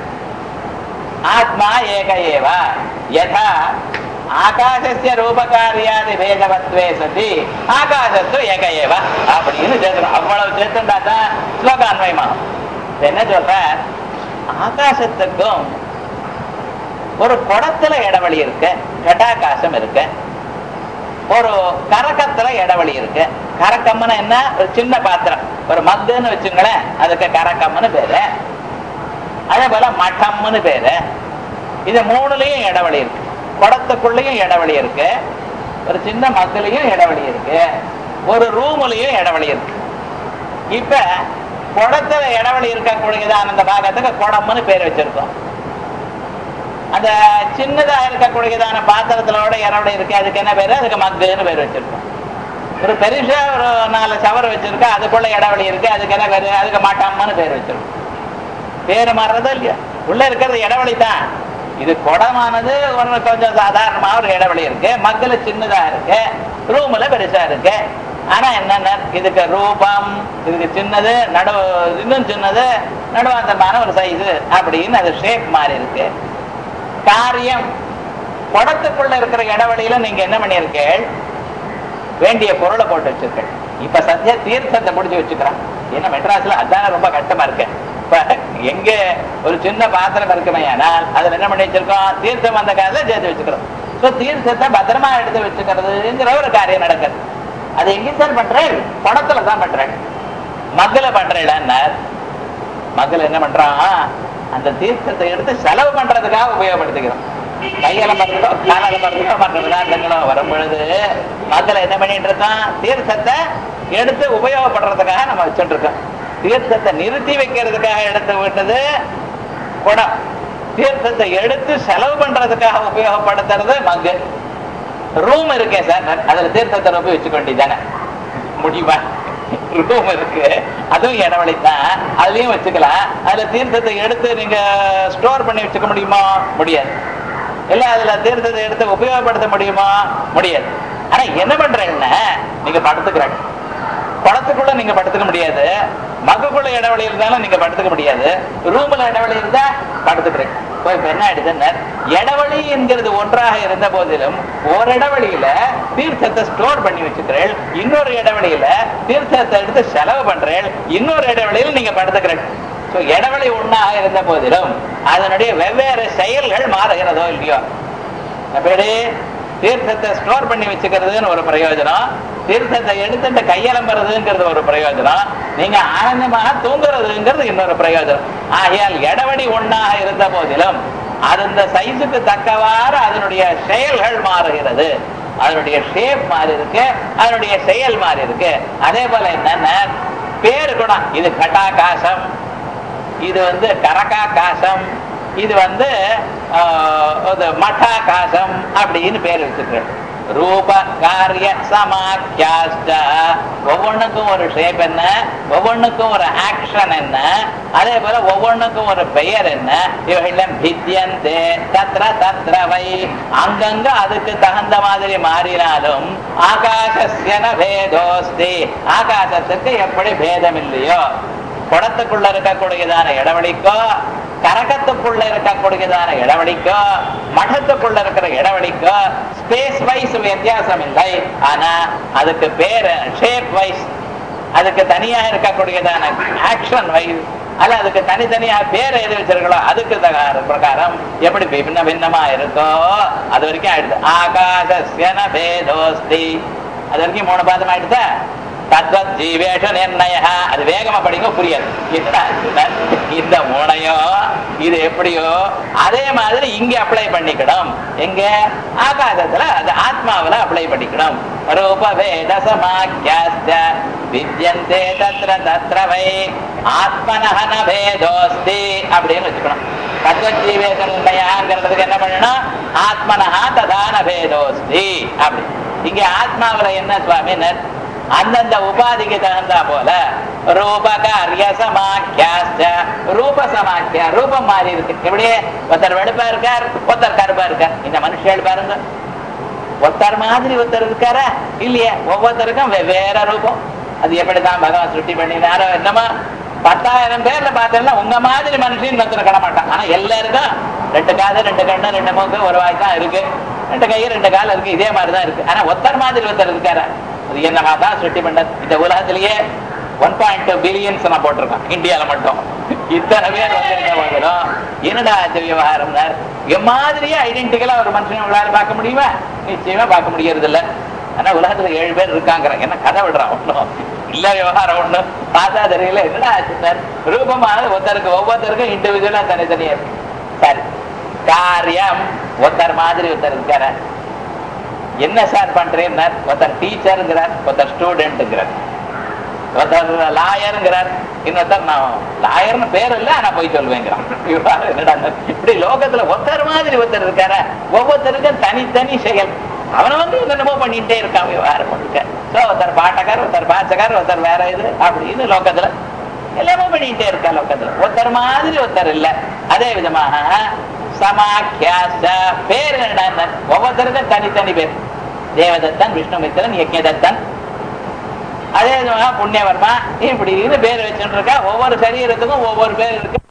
ஆத்மா ஏக ஏவ யதா ஆகாசஸ்ய ரூபகாரியாதி பேதவத்வே சதி ஆகாசத்து ஏக ஏவ அப்படின்னு சேர்க்கணும் அவ்வளவு சேர்த்துட்டா தான் ஸ்லோகான்வயமாகும் இப்ப என்ன சொல்ற ஆகாசத்துக்கும் ஒரு குடத்துல இடவெளி இருக்கு கட்டாகாசம் இருக்கு ஒரு கரக்கத்துல இடவெளி இருக்கு கரக்கம்னு என்ன ஒரு சின்ன பாத்திரம் ஒரு மக்குன்னு வச்சுங்களேன் அதுக்கு கரக்கம்னு பேரு அதே போல மட்டம்னு பேரு இது மூணுலயும் இடவெளி இருக்கு குடத்துக்குள்ளேயும் இடவெளி இருக்கு ஒரு சின்ன மக்குலையும் இடவெளி இருக்கு ஒரு ரூமுலயும் இடவெளி இருக்கு இப்ப குடத்துல இடவெளி இருக்கக்கூடியதான அந்த பாகத்துக்கு குடம்னு பேர் வச்சிருக்கோம் அந்த சின்னதா இருக்கக்கூடியதான பாத்திரத்திலோட இடவெளி இருக்கு அதுக்கு என்ன பேரு அதுக்கு மக்குன்னு பேர் வச்சிருக்கோம் ஒரு பெருசா ஒரு நாலு சவர் வச்சிருக்கா அதுக்குள்ள இடவெளி இருக்கு அதுக்கு என்ன பேரு அதுக்கு மாட்டாமன்னு பேர் வச்சிருக்கோம் பேரு மாறுறதா இல்லையா உள்ள இருக்கிறது இடவெளி தான் இது குடமானது ஒரு கொஞ்சம் சாதாரணமா ஒரு இடவெளி இருக்கு மக்கள் சின்னதா இருக்கு ரூம்ல பெருசா இருக்கு ஆனா என்னென்ன இதுக்கு ரூபம் இதுக்கு சின்னது நடு இன்னும் சின்னது நடுவாந்தமான ஒரு சைஸ் அப்படின்னு அது ஷேப் மாறி இருக்கு காரியம் குடத்துக்குள்ள இருக்கிற இடவெளியில நீங்க என்ன பண்ணியிருக்கீள் வேண்டிய பொருளை போட்டு வச்சிருக்கேன் இப்ப சத்யா தீர்த்தத்தை முடிஞ்சு வச்சுக்கிறான் ஏன்னா மெட்ராஸ்ல அதான் ரொம்ப கஷ்டமா இருக்கு இப்ப எங்க ஒரு சின்ன பாத்திரம் இருக்குமே ஆனால் அதுல என்ன பண்ணி வச்சிருக்கோம் தீர்த்தம் அந்த காலத்துல சேர்த்து வச்சுக்கிறோம் சோ தீர்த்தத்தை பத்திரமா எடுத்து வச்சுக்கிறதுங்கிற ஒரு காரியம் நடக்குது அது எங்க சார் பண்றேன் குடத்துல தான் பண்றேன் மகள பண்றேன் மகள் என்ன பண்றான் அந்த தீர்த்தத்தை எடுத்து செலவு பண்றதுக்காக உபயோகப்படுத்திக்கிறோம் கையில மருந்தோ காலால மருந்தோ மற்ற விளையாட்டுகளோ வரும் பொழுது மக்கள் என்ன பண்ணிட்டு இருக்கான் தீர்த்தத்தை எடுத்து உபயோகப்படுறதுக்காக நம்ம வச்சுட்டு இருக்கோம் தீர்த்தத்தை நிறுத்தி வைக்கிறதுக்காக எடுத்து விட்டது குடம் தீர்த்தத்தை எடுத்து செலவு பண்றதுக்காக உபயோகப்படுத்துறது மகு ரூம் இருக்கே சார் அதுல தீர்த்தத்தை ரொம்ப வச்சுக்கொண்டிதானே முடியுமா ரூம் இருக்கு அதுவும் இடவெளி தான் அதுலயும் வச்சுக்கலாம் அதுல தீர்த்தத்தை எடுத்து நீங்க ஸ்டோர் பண்ணி வச்சுக்க முடியுமா முடியாது இல்ல அதுல தீர்த்தத்தை எடுத்து உபயோகப்படுத்த முடியுமா முடியாது ஆனா என்ன பண்றேன்னா நீங்க படுத்துக்கிறாங்க குளத்துக்குள்ள நீங்க படுத்துக்க முடியாது மகுக்குள்ள இடைவெளி இருந்தாலும் நீங்க படுத்துக்க முடியாது ரூம்ல இடைவெளி இருந்தா படுத்துக்கிறேன் இப்ப என்ன ஆயிடுதுன்னா இடைவெளி என்கிறது ஒன்றாக இருந்த போதிலும் ஒரு இடைவெளியில தீர்த்தத்தை ஸ்டோர் பண்ணி வச்சுக்கிறேன் இன்னொரு இடைவெளியில தீர்த்தத்தை எடுத்து செலவு பண்றேன் இன்னொரு இடைவெளியில நீங்க படுத்துக்கிறேன் ஸோ இடைவெளி ஒன்றாக இருந்த போதிலும் அதனுடைய வெவ்வேறு செயல்கள் மாறுகிறதோ இல்லையோ எப்படி தீர்த்தத்தை ஸ்டோர் பண்ணி வச்சுக்கிறதுன்னு ஒரு பிரயோஜனம் தீர்த்தத்தை எடுத்துட்டு கையலம்புறதுங்கிறது ஒரு பிரயோஜனம் நீங்க ஆனந்தமாக தூங்குறதுங்கிறது இன்னொரு பிரயோஜனம் ஆகையால் இடவடி ஒண்ணாக இருந்த போதிலும் அது இந்த சைஸுக்கு தக்கவாறு அதனுடைய செயல்கள் மாறுகிறது அதனுடைய ஷேப் மாறி இருக்கு அதனுடைய செயல் மாறி இருக்கு அதே போல என்னன்னா பேரு கூட இது கட்டாகாசம் இது வந்து கரகாகாசம் இது வந்து மட்டாகாசம் அப்படின்னு பேர் வச்சுக்கிறேன் ரூப காரிய சமாக்கியாஸ்ட ஒவ்வொன்றுக்கும் ஒரு ஷேப் என்ன ஒவ்வொன்றுக்கும் ஒரு ஆக்ஷன் என்ன அதே போல ஒவ்வொன்றுக்கும் ஒரு பெயர் என்ன இவைகள் பித்தியந்தே தத்ர தத்ரவை அங்கங்க அதுக்கு தகுந்த மாதிரி மாறினாலும் ஆகாசஸ்யன பேதோஸ்தி ஆகாசத்துக்கு எப்படி பேதம் இல்லையோ குடத்துக்குள்ள இருக்கக்கூடியதான இடவெளிக்கோ கரகத்துக்குள்ள இருக்கக்கூடியதான இடவெளிக்கோ மഠத்துக்குள்ள இருக்கிற இடவெளிக்கோ ஸ்பேஸ் வைஸ் வித்தியாசம் இல்லை ஆனா அதுக்கு பேரு ஷேப் வைஸ் அதுக்கு தனியா இருக்கக்கூடியதான ஆக்ஷன் வைஸ் அல்ல அதுக்கு தனித்தனியா பேர் எது வச்சிருக்கோ அதுக்கு தக பிரகாரம் எப்படி பின்ன பின்னமா இருக்கோ அது வரைக்கும் ஆயிடுது ஆகாசஸ்யன பேதோஸ்தி அது வரைக்கும் மூணு பாதம் ஆயிடுதா தத்வத் ஜீவேஷ நிர்ணய அது வேகமா படிங்க புரியாது என்ன இந்த மூணையோ இது எப்படியோ அதே மாதிரி இங்க அப்ளை பண்ணிக்கணும் எங்க ஆகாசத்துல அது ஆத்மாவில அப்ளை பண்ணிக்கணும் ரூப வேத சமாக்கியாஸ்த வித்யந்தே தத்ர தத்ரவை ஆத்மனஹன பேதோஸ்தி அப்படின்னு வச்சுக்கணும் தத்வத் ஜீவேஷ நிர்ணயங்கிறதுக்கு என்ன பண்ணணும் ஆத்மனஹா ததான பேதோஸ்தி அப்படி இங்க ஆத்மாவில என்ன சுவாமினர் அந்தந்த உபாதிக்கு தகுந்தா போல ரூபகாரிய சமாக்கியாஸ்ட ரூப சமாக்கியா ரூபம் மாறி இருக்கு எப்படி ஒருத்தர் வெடுப்பா இருக்கார் ஒருத்தர் கருப்பா இருக்கார் இந்த மனுஷன் பாருங்க ஒருத்தர் மாதிரி ஒருத்தர் இருக்காரா இல்லையே ஒவ்வொருத்தருக்கும் வெவ்வேற ரூபம் அது எப்படிதான் பகவான் சுட்டி பண்ணினாரோ என்னமா பத்தாயிரம் பேர்ல பார்த்தேன்னா உங்க மாதிரி மனுஷன் ஒருத்தர் கிட மாட்டான் ஆனா எல்லாருக்கும் ரெண்டு காது ரெண்டு கண்ணு ரெண்டு மூக்கு ஒரு வாய் தான் இருக்கு ரெண்டு கை ரெண்டு கால் இருக்கு இதே மாதிரிதான் இருக்கு ஆனா ஒருத்தர் மாதிரி ஒருத்தர் இருக்காரா அது என்னமா தான் சுட்டி பண்ண இந்த உலகத்திலேயே ஒன் பாயிண்ட் டூ பிலியன்ஸ் நான் போட்டிருக்கேன் இந்தியால மட்டும் இத்தனை பேர் வந்திருக்க போதிலும் என்னடா ஆச்சு விவகாரம் எம்மாதிரியே ஐடென்டிக்கலா ஒரு மனுஷன் உங்களால பார்க்க முடியுமா நிச்சயமா பார்க்க முடியறது இல்ல ஆனா உலகத்துல ஏழு பேர் இருக்காங்க என்ன கதை விடுறான் ஒண்ணும் இல்ல விவகாரம் ஒண்ணும் பார்த்தா தெரியல என்னடா ஆச்சு சார் ரூபமானது ஒருத்தருக்கு ஒவ்வொருத்தருக்கும் இண்டிவிஜுவலா தனித்தனியா இருக்கு சரி காரியம் ஒருத்தர் மாதிரி ஒருத்தர் இருக்கார என்ன சார் பண்றேன் ஒருத்தர் டீச்சருங்கிறார் ஒருத்தர் ஸ்டூடெண்ட்டுங்கிறார் ஒருத்தர் லாயருங்கிறார் இன்னொருத்தர் நான் லாயர்னு பேர் இல்ல ஆனா போய் சொல்லுவேங்கிறான் இவ்வாறு என்னடா இப்படி லோகத்துல ஒருத்தர் மாதிரி ஒருத்தர் இருக்கார ஒவ்வொருத்தருக்கும் தனித்தனி செயல் அவனை வந்து என்னென்னமோ பண்ணிட்டே இருக்கான் விவகாரம் முழுக்க சோ ஒருத்தர் பாட்டக்கார் ஒருத்தர் பாச்சக்கார் ஒருத்தர் வேற இது அப்படின்னு லோகத்துல எல்லாமே பண்ணிட்டே இருக்கா லோகத்துல ஒருத்தர் மாதிரி ஒருத்தர் இல்ல அதே விதமாக சமாக்கியாச பேர் என்னடா ஒவ்வொருத்தருக்கும் தனித்தனி பேர் தேவதத்தன் விஷ்ணுமித்திரன் யஜ்ஞதத்தன் அதே விதமாக புண்ணியவர்மா இப்படின்னு பேர் வச்சுட்டு இருக்கா ஒவ்வொரு சரீரத்துக்கும் ஒவ்வொரு பேர் இருக்கு